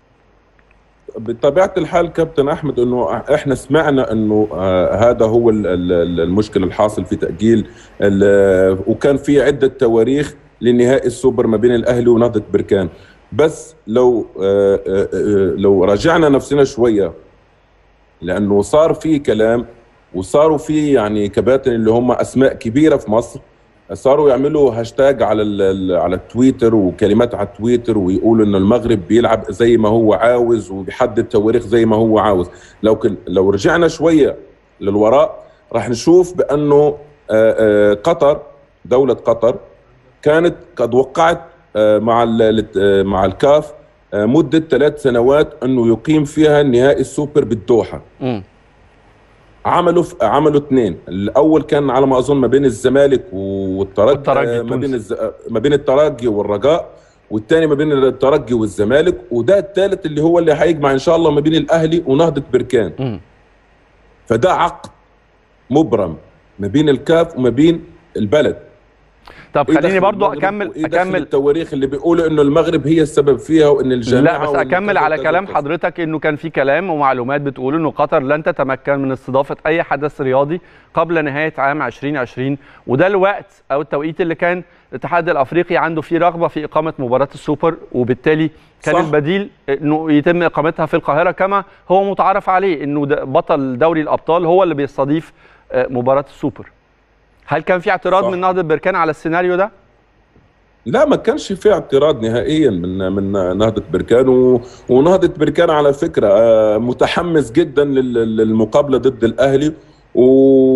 C: بطبيعه الحال كابتن احمد انه احنا سمعنا انه آه هذا هو ال- ال- المشكل الحاصل في تاجيل ال- وكان في عده تواريخ لنهائي السوبر ما بين الاهلي ونهضه بركان بس لو آه آه آه لو راجعنا نفسنا شويه لانه صار في كلام وصاروا في يعني كباتن اللي هم اسماء كبيره في مصر صاروا يعملوا هاشتاج على ال- ال- على التويتر وكلمات على التويتر ويقولوا انه المغرب بيلعب زي ما هو عاوز وبيحدد تواريخ زي ما هو عاوز لو كن لو رجعنا شويه للوراء راح نشوف بانه آه، آه، قطر دوله قطر كانت قد وقعت آه، مع ال- آه، مع الكاف آه، مده ثلاث سنوات انه يقيم فيها نهائي السوبر بالدوحه
B: مم.
C: عملوا ف... عملوا اثنين الاول كان على ما اظن ما بين الزمالك والترجي
B: والترجي
C: آه، ما بين
B: التونسي.
C: الز... ما بين الترجي والرجاء والثاني ما بين الترجي والزمالك وده الثالث اللي هو اللي هيجمع ان شاء الله ما بين الاهلي ونهضه بركان
B: مم.
C: فده عقد مبرم ما بين الكاف وما بين البلد
B: طب
C: إيه
B: خليني
C: دخل
B: برضو
C: المغرب
B: أكمل
C: وإيه دخل
B: أكمل
C: التواريخ اللي بيقولوا انه المغرب هي السبب فيها وان الجماعه
B: لا بس
C: وإن
B: اكمل
C: كذا
B: على
C: وكذا
B: كلام
C: وكذا.
B: حضرتك انه كان في كلام ومعلومات بتقول انه قطر لن تتمكن من استضافه اي حدث رياضي قبل نهايه عام 2020 وده الوقت او التوقيت اللي كان الاتحاد الافريقي عنده فيه رغبه في اقامه مباراه السوبر وبالتالي كان
C: صح.
B: البديل انه يتم اقامتها في القاهره كما هو متعارف عليه انه ده بطل دوري الابطال هو اللي بيستضيف آه، مباراه السوبر هل كان في اعتراض
C: صح.
B: من نهضه بركان على السيناريو ده؟
C: لا ما كانش في اعتراض نهائيا من من نهضه بركان و- ونهضه بركان على فكره آه، متحمس جدا لل- للمقابله ضد الاهلي و-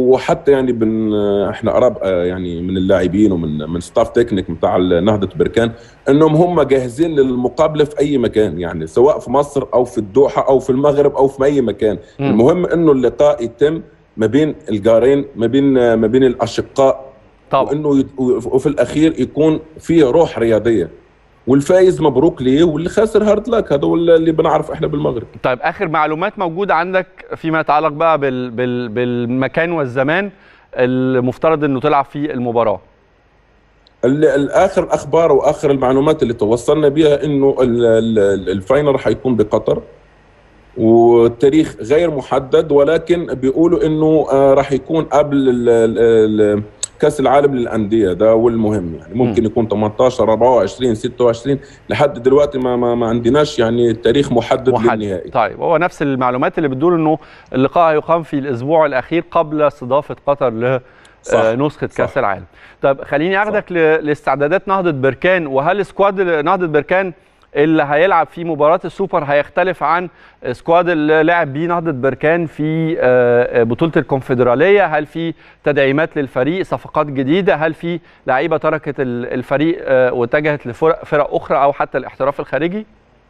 C: وحتى يعني بن احنا قراب يعني من اللاعبين ومن من ستاف تكنيك بتاع نهضه بركان انهم هم جاهزين للمقابله في اي مكان يعني سواء في مصر او في الدوحه او في المغرب او في اي مكان م. المهم انه اللقاء يتم ما بين الجارين ما بين ما بين الاشقاء
B: طبعا
C: وانه وفي الاخير يكون في روح رياضيه والفايز مبروك ليه واللي خاسر هارد لك هذا اللي بنعرف احنا بالمغرب
B: طيب اخر معلومات موجوده عندك فيما يتعلق بقى بال بال بالمكان والزمان المفترض انه تلعب فيه المباراه
C: الاخر الاخبار واخر المعلومات اللي توصلنا بها انه الفاينل حيكون بقطر والتاريخ غير محدد ولكن بيقولوا انه راح يكون قبل كاس العالم للانديه ده هو المهم يعني ممكن م. يكون 18 24 26 لحد دلوقتي ما ما, ما عندناش يعني تاريخ محدد, محدد للنهائي
B: طيب هو نفس المعلومات اللي بتدور انه اللقاء هيقام في الاسبوع الاخير قبل استضافه قطر ل نسخه صح. كاس العالم طب خليني اخدك لاستعدادات نهضه بركان وهل سكواد نهضه بركان اللي هيلعب في مباراه السوبر هيختلف عن سكواد اللي لعب بيه نهضه بركان في بطوله الكونفدراليه هل في تدعيمات للفريق صفقات جديده هل في لعيبه تركت الفريق واتجهت لفرق فرق اخرى او حتى الاحتراف الخارجي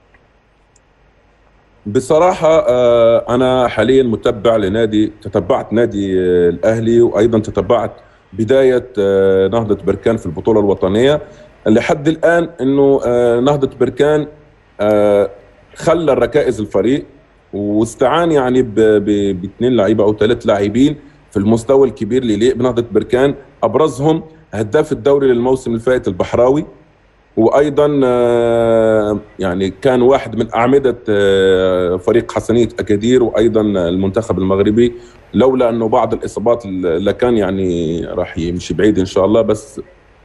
C: بصراحة أنا حاليا متبع لنادي تتبعت نادي الأهلي وأيضا تتبعت بداية نهضة بركان في البطولة الوطنية لحد الان انه نهضه بركان خلى الركائز الفريق واستعان يعني باثنين لعيبه او ثلاث لاعبين في المستوى الكبير اللي يليق بنهضه بركان ابرزهم هداف الدوري للموسم الفائت البحراوي وايضا يعني كان واحد من اعمده فريق حسنيه اكادير وايضا المنتخب المغربي لولا انه بعض الاصابات اللي كان يعني راح يمشي بعيد ان شاء الله بس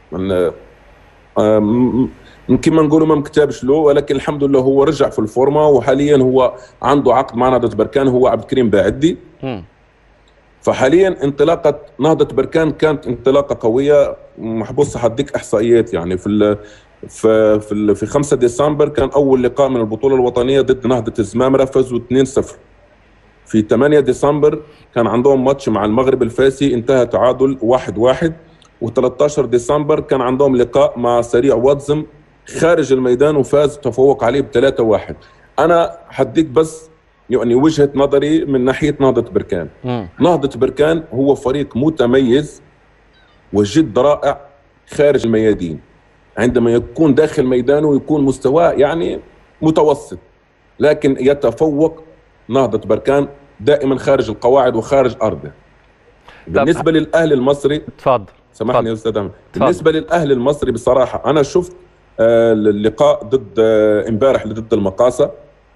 C: يمكن ما نقولوا ما مكتبش له ولكن الحمد لله هو رجع في الفورمه وحاليا هو عنده عقد مع نهضه بركان هو عبد الكريم باعدي فحاليا انطلاقه نهضه بركان كانت انطلاقه قويه محبوس حديك احصائيات يعني في ال في في, في 5 ديسمبر كان اول لقاء من البطوله الوطنيه ضد نهضه الزمامره فازوا 2-0 في 8 ديسمبر كان عندهم ماتش مع المغرب الفاسي انتهى تعادل 1-1 و13 ديسمبر كان عندهم لقاء مع سريع واتزم خارج الميدان وفاز تفوق عليه ب 3-1 انا حديك بس يعني وجهه نظري من ناحيه نهضه بركان م. نهضه بركان هو فريق متميز وجد رائع خارج الميادين عندما يكون داخل ميدانه يكون مستواه يعني متوسط لكن يتفوق نهضه بركان دائما خارج القواعد وخارج ارضه بالنسبه للاهلي المصري
B: تفضل
C: سامحني يا استاذ احمد بالنسبه للاهلي المصري بصراحه انا شفت آه اللقاء ضد آه امبارح ضد المقاصه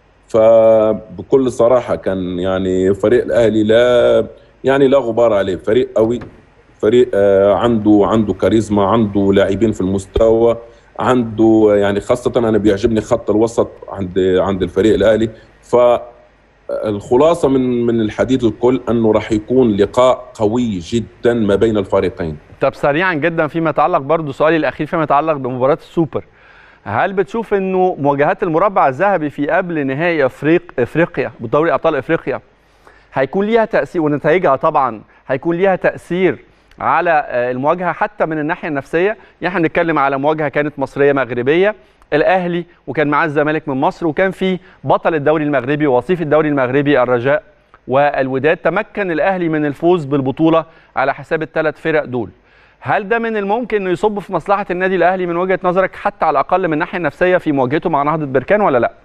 C: فبكل صراحه كان يعني فريق الاهلي لا يعني لا غبار عليه فريق قوي فريق آه عنده عنده كاريزما عنده لاعبين في المستوى عنده يعني خاصه انا بيعجبني خط الوسط عند عند الفريق الاهلي ف الخلاصه من من الحديث الكل انه راح يكون لقاء قوي جدا ما بين الفريقين
B: طب سريعا جدا فيما يتعلق برضو سؤالي الاخير فيما يتعلق بمباراه السوبر هل بتشوف انه مواجهات المربع الذهبي في قبل نهائي افريق افريقيا بدوري ابطال افريقيا هيكون ليها تاثير ونتائجها طبعا هيكون ليها تاثير على المواجهه حتى من الناحيه النفسيه يعني احنا بنتكلم على مواجهه كانت مصريه مغربيه الاهلي وكان معاه الزمالك من مصر وكان في بطل الدوري المغربي ووصيف الدوري المغربي الرجاء والوداد تمكن الاهلي من الفوز بالبطوله على حساب الثلاث فرق دول هل ده من الممكن انه يصب في مصلحه النادي الاهلي من وجهه نظرك حتى على الاقل من الناحيه النفسيه في مواجهته مع نهضه بركان ولا لا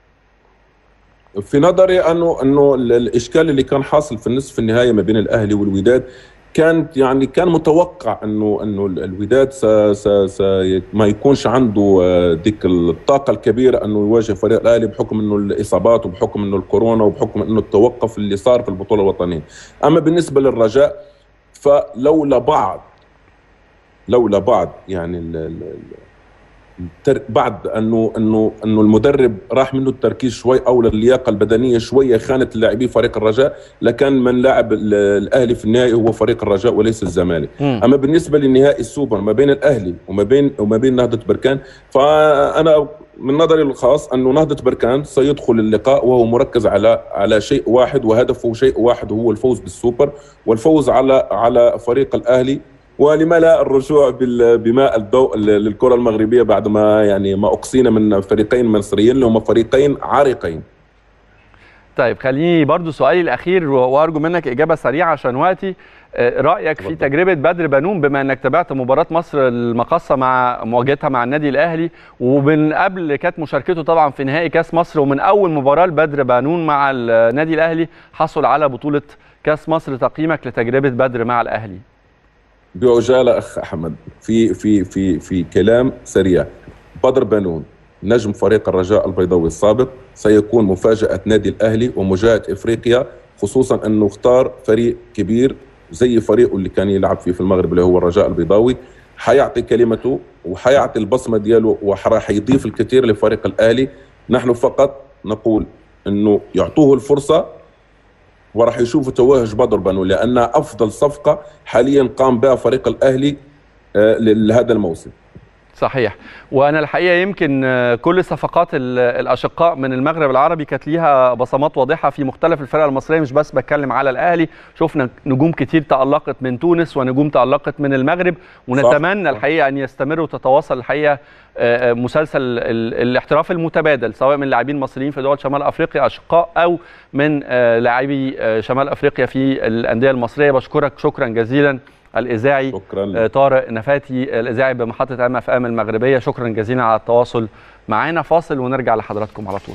C: في نظري انه انه الاشكال اللي كان حاصل في النصف النهائي ما بين الاهلي والوداد كانت يعني كان متوقع انه انه الوداد س س س ما يكونش عنده ديك الطاقه الكبيره انه يواجه فريق الاهلي بحكم انه الاصابات وبحكم انه الكورونا وبحكم انه التوقف اللي صار في البطوله الوطنيه اما بالنسبه للرجاء فلولا بعض لولا بعض يعني ال ال بعد انه انه انه المدرب راح منه التركيز شوي او اللياقه البدنيه شويه خانت اللاعبين فريق الرجاء لكان من لاعب الاهلي في النهائي هو فريق الرجاء وليس الزمالك اما بالنسبه للنهائي السوبر ما بين الاهلي وما بين وما بين نهضه بركان فانا من نظري الخاص انه نهضه بركان سيدخل اللقاء وهو مركز على على شيء واحد وهدفه شيء واحد وهو الفوز بالسوبر والفوز على على فريق الاهلي ولما لا الرجوع بماء الضوء للكره المغربيه بعد ما يعني ما اقصينا من فريقين مصريين اللي هم فريقين عريقين
B: طيب خليني برضو سؤالي الاخير وارجو منك اجابه سريعه عشان وقتي رايك في تجربه بدر بنون بما انك تابعت مباراه مصر المقصه مع مواجهتها مع النادي الاهلي ومن قبل كانت مشاركته طبعا في نهائي كاس مصر ومن اول مباراه لبدر بنون مع النادي الاهلي حصل على بطوله كاس مصر تقييمك لتجربه بدر مع الاهلي
C: بعجاله اخ احمد في في في في كلام سريع بدر بنون نجم فريق الرجاء البيضاوي السابق سيكون مفاجاه نادي الاهلي ومجاهد افريقيا خصوصا انه اختار فريق كبير زي فريقه اللي كان يلعب فيه في المغرب اللي هو الرجاء البيضاوي حيعطي كلمته وحيعطي البصمه دياله وراح يضيف الكثير لفريق الاهلي نحن فقط نقول انه يعطوه الفرصه وراح يشوفوا توهج بدر بنو لانها افضل صفقه حاليا قام بها فريق الاهلي لهذا الموسم
B: صحيح وانا الحقيقه يمكن كل صفقات الاشقاء من المغرب العربي كانت ليها بصمات واضحه في مختلف الفرق المصريه مش بس بتكلم على الاهلي شفنا نجوم كتير تالقت من تونس ونجوم تالقت من المغرب ونتمنى صح. الحقيقه ان يستمر وتتواصل الحقيقه مسلسل الاحتراف المتبادل سواء من لاعبين مصريين في دول شمال افريقيا اشقاء او من لاعبي شمال افريقيا في الانديه المصريه بشكرك شكرا جزيلا الاذاعي
C: شكرا
B: طارق نفاتي الاذاعي بمحطه ام اف ام المغربيه شكرا جزيلا على التواصل معانا فاصل ونرجع لحضراتكم على طول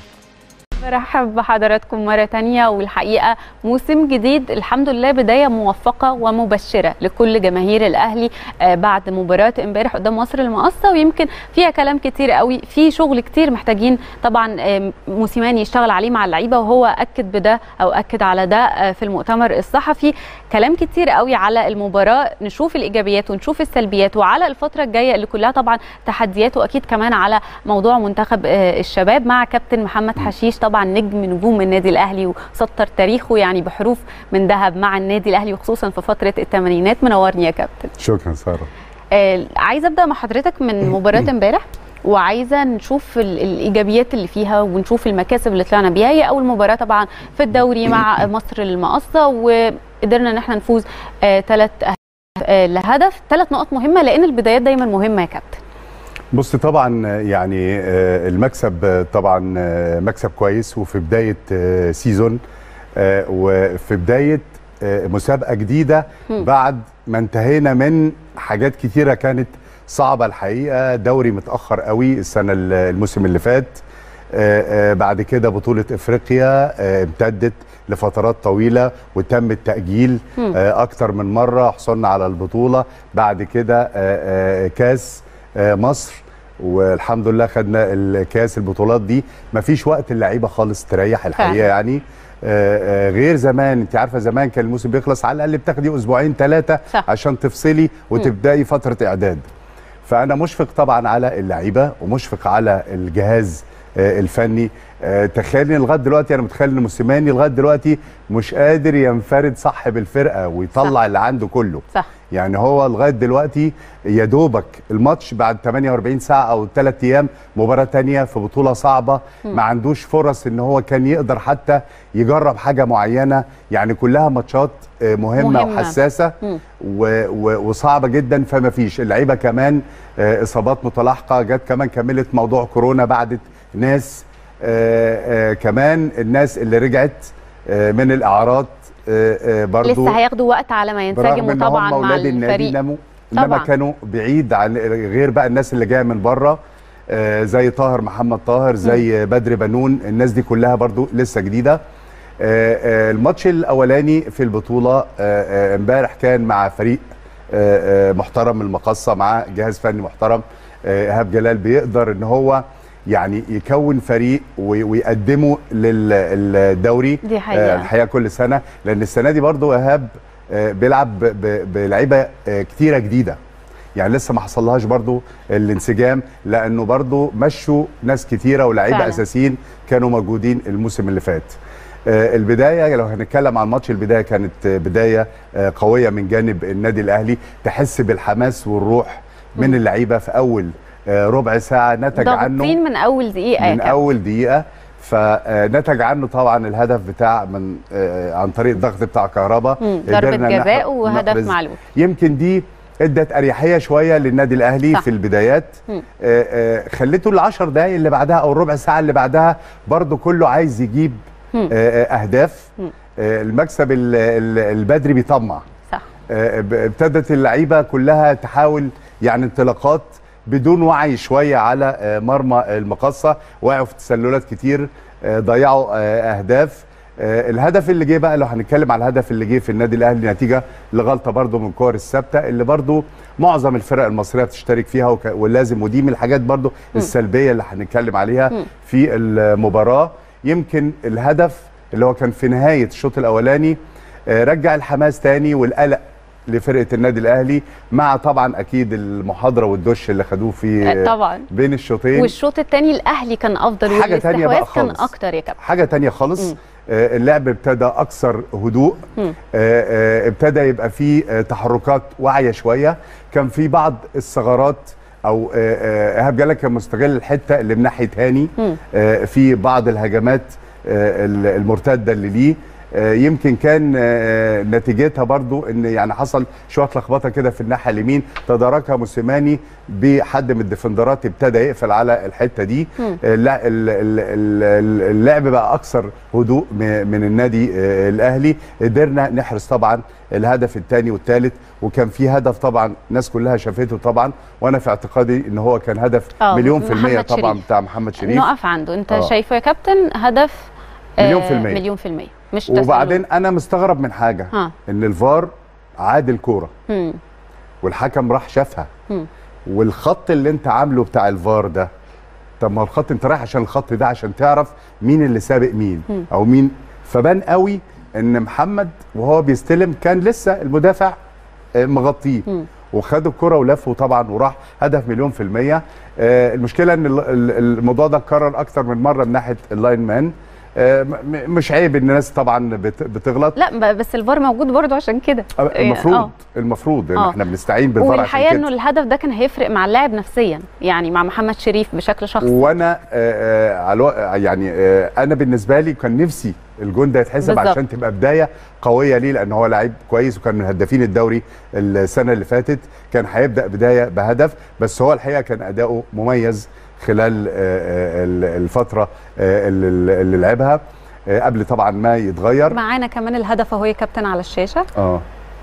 A: برحب بحضراتكم مرة تانية والحقيقة موسم جديد الحمد لله بداية موفقة ومبشرة لكل جماهير الأهلي بعد مباراة امبارح قدام مصر المقصة ويمكن فيها كلام كتير قوي في شغل كتير محتاجين طبعا موسيماني يشتغل عليه مع اللعيبة وهو أكد بده أو أكد على ده في المؤتمر الصحفي كلام كتير قوي على المباراة نشوف الإيجابيات ونشوف السلبيات وعلى الفترة الجاية اللي كلها طبعا تحديات وأكيد كمان على موضوع منتخب الشباب مع كابتن محمد حشيش طبعا طبعا نجم نجوم النادي الاهلي وسطر تاريخه يعني بحروف من ذهب مع النادي الاهلي وخصوصا في فتره الثمانينات منورني يا كابتن
D: شكرا ساره
A: آه عايزه ابدا مع حضرتك من مباراه امبارح وعايزه نشوف الايجابيات اللي فيها ونشوف المكاسب اللي طلعنا بيها هي اول مباراه طبعا في الدوري مع مصر المقصه وقدرنا ان احنا نفوز ثلاث آه آه لهدف ثلاث نقط مهمه لان البدايات دايما مهمه يا كابتن
D: بص طبعا يعني المكسب طبعا مكسب كويس وفي بدايه سيزون وفي بدايه مسابقه جديده بعد ما انتهينا من حاجات كتيره كانت صعبه الحقيقه دوري متاخر قوي السنه الموسم اللي فات بعد كده بطوله افريقيا امتدت لفترات طويله وتم التاجيل اكتر من مره حصلنا على البطوله بعد كده كاس مصر والحمد لله خدنا الكاس البطولات دي مفيش وقت اللعيبه خالص تريح الحقيقه يعني آآ آآ غير زمان انت عارفه زمان كان الموسم بيخلص على الاقل بتاخدي اسبوعين ثلاثه عشان تفصلي وتبداي فتره اعداد فانا مشفق طبعا على اللعيبه ومشفق على الجهاز الفني تخيلني لغايه دلوقتي انا متخيل ان موسيماني لغايه دلوقتي مش قادر ينفرد صح بالفرقه ويطلع صح. اللي عنده كله
A: صح.
D: يعني هو لغايه دلوقتي يا دوبك الماتش بعد 48 ساعه او 3 ايام مباراه ثانيه في بطوله صعبه م. ما عندوش فرص ان هو كان يقدر حتى يجرب حاجه معينه يعني كلها ماتشات مهمه, مهمة. وحساسه و و وصعبه جدا فما فيش اللعيبه كمان اصابات متلاحقه جت كمان كملت موضوع كورونا بعدت ناس آآ آآ كمان الناس اللي رجعت من الاعراض
A: برضو لسه هياخدوا وقت على ما ينسجموا طبعا مع الفريق
D: نمو انما كانوا بعيد عن غير بقى الناس اللي جايه من بره زي طاهر محمد طاهر زي م. بدر بنون الناس دي كلها برضو لسه جديده الماتش الاولاني في البطوله امبارح كان مع فريق محترم المقصه مع جهاز فني محترم ايهاب جلال بيقدر ان هو يعني يكون فريق ويقدمه للدوري
A: دي حقيقة.
D: الحقيقه كل سنه لان السنه دي برضو ايهاب بيلعب بلعيبه كتيره جديده يعني لسه ما حصلهاش برضو الانسجام لانه برضو مشوا ناس كتيره ولاعيبه اساسيين كانوا موجودين الموسم اللي فات البدايه لو هنتكلم عن ماتش البدايه كانت بدايه قويه من جانب النادي الاهلي تحس بالحماس والروح من اللعيبه في اول آه، ربع ساعه نتج عنه
A: ضاغطين من اول دقيقه يا
D: من
A: كابتن.
D: اول دقيقه فنتج عنه طبعا الهدف بتاع من آه، عن طريق الضغط بتاع كهربا
A: مم، ضربه
D: قدرنا
A: جزاء
D: نح-
A: وهدف
D: نحرز.
A: معلول
D: يمكن دي ادت اريحيه شويه للنادي الاهلي
A: صح.
D: في البدايات
A: مم.
D: آه، آه، خليته العشر دقايق اللي بعدها او الربع ساعه اللي بعدها برضو كله عايز يجيب
A: مم.
D: آه، آه، اهداف
A: مم.
D: آه، المكسب ال- ال- البدري بيطمع
A: صح
D: آه، ب- ابتدت اللعيبه كلها تحاول يعني انطلاقات بدون وعي شويه على آه، مرمى المقصه وقعوا في تسللات كتير آه، ضيعوا آه، اهداف آه، الهدف اللي جه بقى لو هنتكلم على الهدف اللي جه في النادي الاهلي نتيجه لغلطه برده من كور الثابته اللي برده معظم الفرق المصريه بتشترك فيها وك- ولازم ودي من الحاجات برده السلبيه اللي هنتكلم عليها
A: مم.
D: في المباراه يمكن الهدف اللي هو كان في نهايه الشوط الاولاني آه، رجع الحماس تاني والقلق لفرقه النادي الاهلي مع طبعا اكيد المحاضره والدش اللي خدوه في
A: آه، طبعا
D: بين الشوطين
A: والشوط الثاني الاهلي كان افضل
D: حاجة تانية بقى
A: والاستحواذ كان
D: خالص.
A: اكتر يا كابتن
D: حاجه تانية خالص
A: مم.
D: آه، اللعب ابتدى اكثر هدوء
A: مم.
D: آه، آه، ابتدى يبقى فيه آه، تحركات واعيه شويه كان في بعض الثغرات او آه، آه، ايهاب جلال كان مستغل الحته اللي من ناحيه هاني
A: مم.
D: آه، في بعض الهجمات آه، ال- المرتده اللي ليه آه، يمكن كان آه، نتيجتها برضو ان يعني حصل شويه لخبطه كده في الناحيه اليمين تداركها موسيماني بحد من الديفندرات ابتدى يقفل على الحته دي
A: مم.
D: آه، لا ال- ال- ال- اللعب بقى اكثر هدوء م- من النادي آه، الاهلي قدرنا نحرز طبعا الهدف الثاني والثالث وكان في هدف طبعا الناس كلها شافته طبعا وانا في اعتقادي ان هو كان هدف
A: آه،
D: مليون في المية
A: محمد
D: طبعا
A: شريف.
D: بتاع محمد شريف
A: نقف عنده انت
D: آه.
A: شايفه يا كابتن هدف
D: مليون
A: آه،
D: في المية.
A: مليون في المية مش تسلل.
D: وبعدين انا مستغرب من حاجه
A: ها
D: ان الفار عاد الكوره
A: مم.
D: والحكم راح شافها
A: مم.
D: والخط اللي انت عامله بتاع الفار ده طب ما هو الخط انت رايح عشان الخط ده عشان تعرف مين اللي سابق مين
A: مم.
D: او مين فبان قوي ان محمد وهو بيستلم كان لسه المدافع آه، مغطيه
A: مم.
D: وخد الكرة ولفه طبعا وراح هدف مليون في المية آه، المشكلة ان ال- ال- الموضوع ده اتكرر اكتر من مرة من ناحية اللاين مان آه، م- م- مش عيب ان الناس طبعا بت- بتغلط
A: لا ب- بس الفار موجود برضو عشان كده
D: آه،
A: إيه،
D: المفروض
A: آه.
D: المفروض ان
A: آه.
D: احنا بنستعين بالفار عشان
A: والحقيقه
D: كده
A: انه الهدف ده كان هيفرق مع اللاعب نفسيا يعني مع محمد شريف بشكل شخصي
D: وانا آه، آه، على الوق- يعني آه، انا بالنسبه لي كان نفسي الجون ده يتحسب
A: بالظبط.
D: عشان تبقى بدايه قويه ليه لان هو لعيب كويس وكان من هدافين الدوري السنه اللي فاتت كان هيبدا بدايه بهدف بس هو الحقيقه كان اداؤه مميز خلال آه، آه، ال- الفتره آه، اللي اللي لعبها آه، قبل طبعا ما يتغير
A: معانا كمان الهدف اهو يا كابتن على الشاشه
D: اه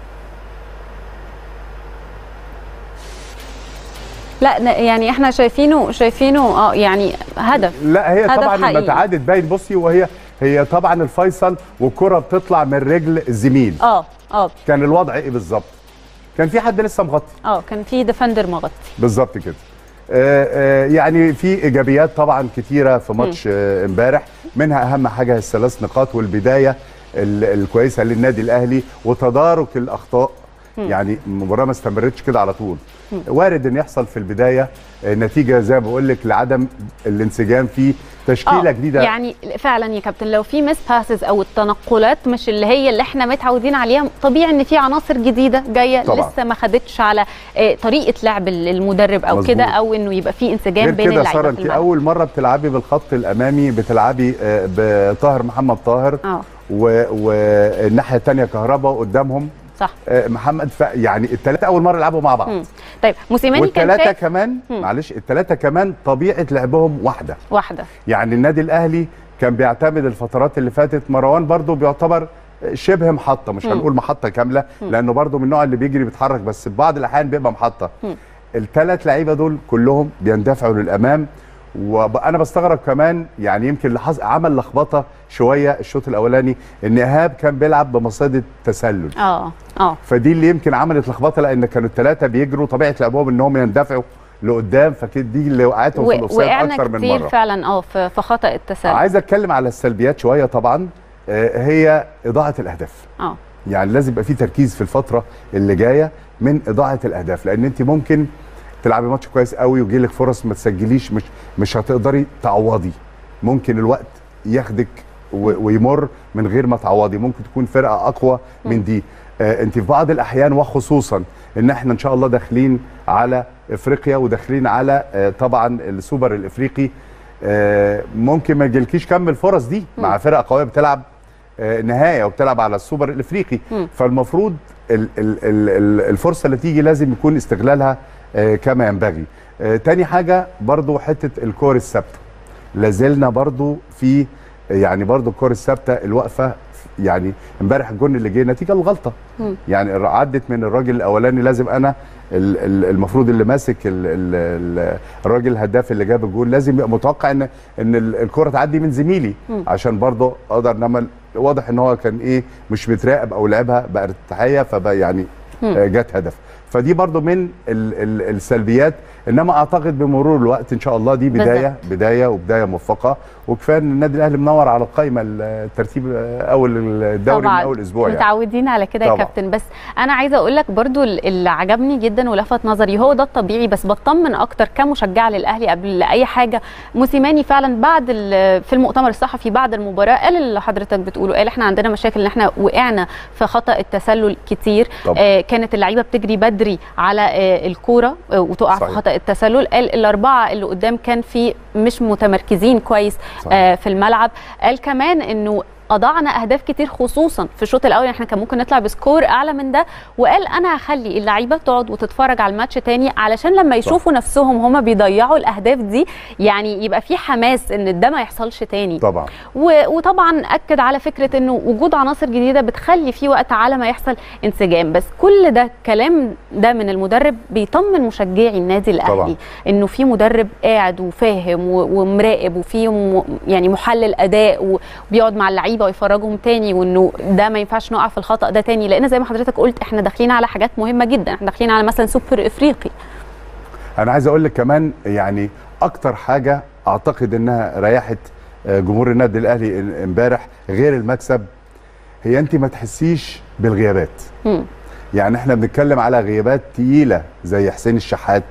A: لا ن- يعني احنا شايفينه شايفينه اه يعني هدف
D: لا هي
A: هدف
D: طبعا
A: حقيقي.
D: المتعادل باين بصي وهي هي طبعا الفيصل والكره بتطلع من رجل الزميل
A: اه اه
D: كان الوضع ايه بالظبط كان في حد لسه مغطي
A: اه كان في ديفندر مغطي
D: بالظبط كده آه، آه، يعني في ايجابيات طبعا كتيره في ماتش آه، امبارح منها اهم حاجه الثلاث نقاط والبدايه ال- الكويسه للنادي الاهلي وتدارك الاخطاء يعني المباراه ما استمرتش كده على طول وارد ان يحصل في البدايه آه، نتيجه زي ما بقول لك لعدم الانسجام في تشكيله
A: آه،
D: جديده
A: يعني فعلا يا كابتن لو في مس باسز او التنقلات مش اللي هي اللي احنا متعودين عليها طبيعي ان في عناصر جديده جايه
D: طبعا.
A: لسه ما خدتش على آه، طريقه لعب ال- المدرب او
D: مظبوط.
A: كده او انه يبقى في انسجام
D: غير
A: بين
D: كده
A: اللعيبه
D: ساره
A: في
D: انت
A: الملعب.
D: اول مره بتلعبي بالخط الامامي بتلعبي آه، بطاهر محمد طاهر
A: اه
D: و- والناحيه الثانيه كهرباء قدامهم
A: صح
D: آه، محمد ف... يعني الثلاثه اول مره يلعبوا مع بعض
A: مم. طيب موسيماني كان
D: والثلاثه
A: شايف
D: كمان
A: مم.
D: معلش الثلاثه كمان طبيعه لعبهم واحده
A: واحده
D: يعني النادي الاهلي كان بيعتمد الفترات اللي فاتت مروان برضو بيعتبر شبه محطه مش
A: مم.
D: هنقول محطه كامله لانه برضو من النوع اللي بيجري بيتحرك بس في بعض الاحيان بيبقى محطه
A: مم.
D: الثلاث لعيبه دول كلهم بيندفعوا للامام وانا بستغرب كمان يعني يمكن اللي حص- عمل لخبطه شويه الشوط الاولاني ان ايهاب كان بيلعب بمصيده تسلل
A: اه اه
D: فدي اللي يمكن عملت لخبطه لان كانوا الثلاثه بيجروا طبيعه لعبهم انهم يندفعوا لقدام فكده دي اللي وقعتهم في
A: و-
D: الاوفسايد
A: وقعنا
D: اكتر من
A: كتير
D: مره
A: فعلا اه في في خطا التسلل
D: عايز اتكلم على السلبيات شويه طبعا آه، هي اضاعه الاهداف
A: اه
D: يعني لازم يبقى في تركيز في الفتره اللي جايه من اضاعه الاهداف لان انت ممكن تلعبي ماتش كويس قوي ويجي لك فرص ما تسجليش مش مش هتقدري تعوضي ممكن الوقت ياخدك و- ويمر من غير ما تعوضي ممكن تكون فرقه اقوى من دي آه انت في بعض الاحيان وخصوصا ان احنا ان شاء الله داخلين على افريقيا وداخلين على آه، طبعا السوبر الافريقي آه، ممكن ما يجيلكيش كم الفرص دي مع فرقه قويه بتلعب آه، نهايه وبتلعب على السوبر الافريقي
A: مم.
D: فالمفروض ال- ال- ال- ال- الفرصه اللي تيجي لازم يكون استغلالها آه، كما ينبغي آه، تاني حاجه برضو حته الكور الثابته لازلنا برضو في يعني برضو الكور الثابته الواقفه يعني امبارح الجون اللي جه نتيجه الغلطه
A: مم.
D: يعني عدت من الراجل الاولاني لازم انا ال- ال- المفروض اللي ماسك ال- ال- ال- الراجل الهداف اللي جاب الجول لازم يبقى متوقع ان ان ال- الكره تعدي من زميلي
A: مم.
D: عشان برضه اقدر انما واضح ان هو كان ايه مش متراقب او لعبها بارتحيه فبقى يعني
A: مم.
D: آه، جت هدف فدي برضو من ال ال السلبيات انما اعتقد بمرور الوقت ان شاء الله دي بدايه بدايه وبدايه موفقه وكفايه ان النادي الاهلي منور على القائمه الترتيب اول الدوري من اول اسبوع يعني
A: متعودين على كده يا
D: طبعاً.
A: كابتن بس انا عايزه اقول لك برضو اللي عجبني جدا ولفت نظري هو ده الطبيعي بس بطمن اكتر كمشجعه للاهلي قبل اي حاجه موسيماني فعلا بعد ال- في المؤتمر الصحفي بعد المباراه قال اللي حضرتك بتقوله قال احنا عندنا مشاكل ان احنا وقعنا في خطا التسلل كتير
D: طبعاً.
A: آه كانت اللعيبه بتجري بدري على آه الكوره آه وتقع في
D: صحيح.
A: خطا التسلل قال الاربعه اللي قدام كان في مش متمركزين كويس
D: صحيح.
A: آه في الملعب قال كمان انه اضعنا اهداف كتير خصوصا في الشوط الاول احنا كان ممكن نطلع بسكور اعلى من ده وقال انا هخلي اللعيبه تقعد وتتفرج على الماتش تاني علشان لما يشوفوا نفسهم هما بيضيعوا الاهداف دي يعني يبقى في حماس ان ده ما يحصلش تاني
D: طبعا
A: و- وطبعا اكد على فكره انه وجود عناصر جديده بتخلي في وقت على ما يحصل انسجام بس كل ده كلام ده من المدرب بيطمن مشجعي النادي الاهلي
D: طبعاً.
A: انه في مدرب قاعد وفاهم و- ومراقب وفي م- يعني محلل اداء وبيقعد مع اللعيبه ويفرجهم تاني وانه ده ما ينفعش نقع في الخطا ده تاني لان زي ما حضرتك قلت احنا داخلين على حاجات مهمه جدا احنا داخلين على مثلا سوبر افريقي
D: انا عايز اقول لك كمان يعني اكتر حاجه اعتقد انها ريحت آه، جمهور النادي الاهلي امبارح غير المكسب هي انت ما تحسيش بالغيابات
A: مم.
D: يعني احنا بنتكلم على غيابات تقيله زي حسين الشحات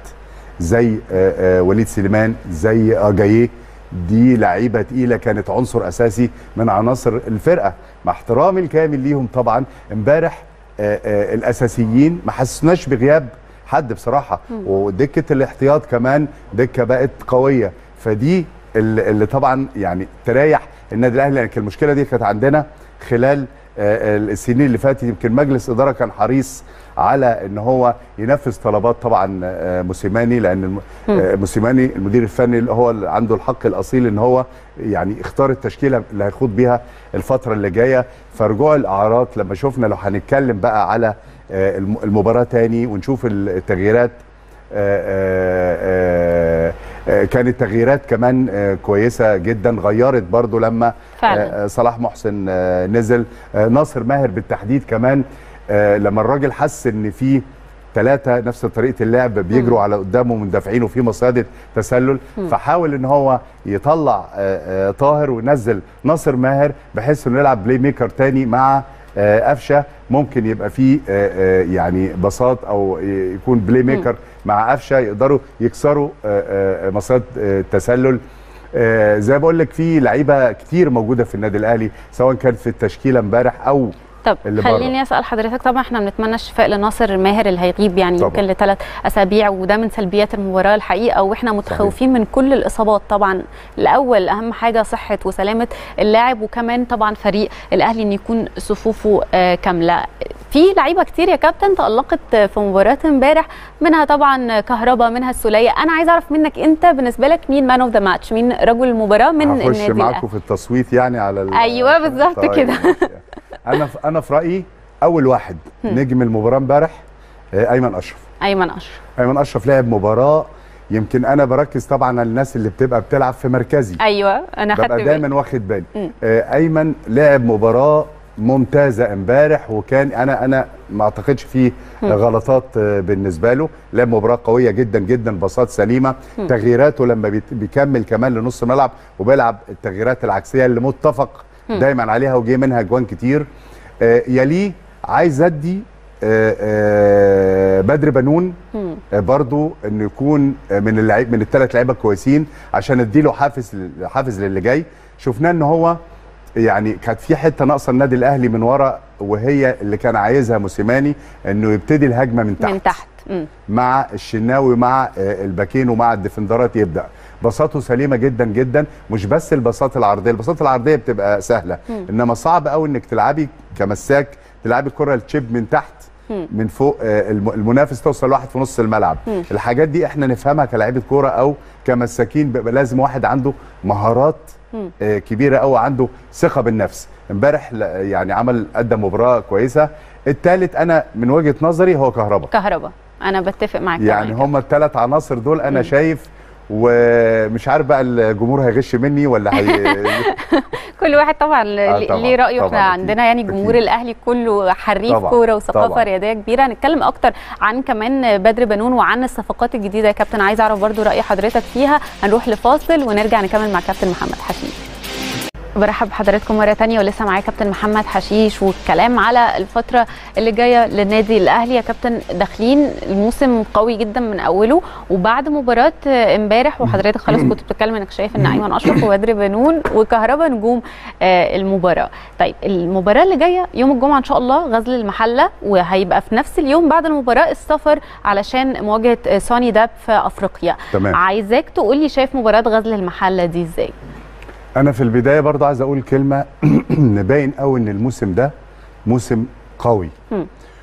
D: زي آه، آه، وليد سليمان زي اجاييه دي لعيبه تقيله كانت عنصر اساسي من عناصر الفرقه مع احترامي الكامل ليهم طبعا امبارح آه، آه، الاساسيين ما حسسناش بغياب حد بصراحه ودكه الاحتياط كمان دكه بقت قويه فدي اللي اللي طبعا يعني تريح النادي الاهلي لان كان المشكله دي كانت عندنا خلال آه، السنين اللي فاتت يمكن مجلس اداره كان حريص على ان هو ينفذ طلبات طبعا آه، موسيماني لان الم- آه، موسيماني المدير الفني اللي هو اللي عنده الحق الاصيل ان هو يعني اختار التشكيله اللي هيخوض بيها الفتره اللي جايه فرجوع الاعراض لما شفنا لو هنتكلم بقى على آه، الم- المباراه تاني ونشوف التغييرات آه، آه، آه، كانت تغييرات كمان آه، كويسه جدا غيرت برضو لما
A: فعلا.
D: آه، صلاح محسن آه، نزل آه، ناصر ماهر بالتحديد كمان آه، لما الراجل حس ان في ثلاثة نفس طريقة اللعب بيجروا على قدامه مندفعين وفي مصيدة تسلل فحاول ان هو يطلع آه، آه، طاهر وينزل ناصر ماهر بحيث انه يلعب بلاي ميكر تاني مع آه، قفشه ممكن يبقى فيه آه، آه، يعني بساط او ي- يكون بلاي ميكر مع قفشه يقدروا يكسروا آه، آه، مصيدة آه، التسلل آه، زي ما بقول لك في لعيبه كتير موجوده في النادي الاهلي سواء كان في التشكيله امبارح او
A: طب
D: اللي
A: خليني اسال حضرتك طبعا احنا بنتمنى الشفاء لناصر ماهر اللي هيغيب يعني
D: طبعاً.
A: يمكن لثلاث اسابيع وده من سلبيات المباراه الحقيقه واحنا متخوفين من كل الاصابات طبعا الاول اهم حاجه صحه وسلامه اللاعب وكمان طبعا فريق الاهلي ان يكون صفوفه آه، كامله في لعيبه كتير يا كابتن تالقت في مباراه امبارح منها طبعا كهربا منها السوليه انا عايز اعرف منك انت بالنسبه لك مين مان اوف ذا ماتش مين رجل المباراه من
D: هخش
A: النادي
D: معاكم
A: الأهلي؟
D: في التصويت يعني على ال-
A: أيوة بالظبط
D: طيب،
A: كده.
D: ماشي. انا في انا في رايي اول واحد نجم المباراه امبارح آه، ايمن اشرف
A: ايمن اشرف
D: ايمن اشرف لعب مباراه يمكن انا بركز طبعا على الناس اللي بتبقى بتلعب في مركزي
A: ايوه انا خدت
D: ببقى
A: بالي
D: دايما واخد بالي
A: مم.
D: آه، ايمن لعب مباراه ممتازه امبارح وكان انا انا ما اعتقدش فيه غلطات آه، بالنسبه له لعب مباراه قويه جدا جدا بساط سليمه تغييراته لما بيت- بيكمل كمان لنص ملعب وبيلعب التغييرات العكسيه اللي متفق دايما عليها وجه منها اجوان كتير آه، يليه عايز ادي آه، آه، بدر بنون
A: مم.
D: آه، برضو انه يكون آه، من اللعيب من الثلاث لعيبه كويسين عشان اديله حافز لل- حافز للي جاي شفناه ان هو يعني كانت في حته ناقصه النادي الاهلي من ورا وهي اللي كان عايزها موسيماني انه يبتدي الهجمه من تحت
A: من تحت مم.
D: مع الشناوي مع آه، الباكين ومع الديفندرات يبدا بساطه سليمه جدا جدا مش بس البساط العرضيه البساط العرضيه بتبقى سهله
A: مم.
D: انما صعب قوي انك تلعبي كمساك تلعبي الكره التشيب من تحت
A: مم.
D: من فوق آه، الم- المنافس توصل واحد في نص الملعب
A: مم.
D: الحاجات دي احنا نفهمها كلاعيبه كوره او كمساكين بيبقى لازم واحد عنده مهارات
A: مم.
D: آه، كبيره قوي عنده ثقه بالنفس امبارح ل- يعني عمل قدم مباراه كويسه الثالث انا من وجهه نظري هو كهربا
A: كهربا انا بتفق معاك
D: يعني
A: طبعاً.
D: هم الثلاث عناصر دول انا
A: مم.
D: شايف ومش عارف بقى الجمهور هيغش مني ولا هي
A: كل واحد طبعا ليه
D: طبعاً،
A: ليه رايه احنا
D: طبعاً، أكيد،
A: عندنا يعني الجمهور
D: أكيد.
A: الاهلي كله حريف
D: طبعاً،
A: كوره وثقافه
D: طبعاً.
A: رياضيه كبيره هنتكلم اكتر عن كمان بدر بنون وعن الصفقات الجديده يا كابتن عايز اعرف برضو راي حضرتك فيها هنروح لفاصل ونرجع نكمل مع كابتن محمد حشيش برحب بحضراتكم مره تانية ولسه معايا كابتن محمد حشيش والكلام على الفتره اللي جايه للنادي الاهلي يا كابتن داخلين الموسم قوي جدا من اوله وبعد مباراه امبارح وحضرتك خلاص كنت بتتكلم انك شايف ان ايمن اشرف وبدر بنون وكهربا نجوم آه، المباراه طيب المباراه اللي جايه يوم الجمعه ان شاء الله غزل المحله وهيبقى في نفس اليوم بعد المباراه السفر علشان مواجهه آه، سوني داب في افريقيا
D: تمام
A: عايزاك تقولي شايف مباراه غزل المحله دي ازاي
D: انا في البدايه برضه عايز اقول كلمه ان باين قوي ان الموسم ده موسم قوي
A: مم.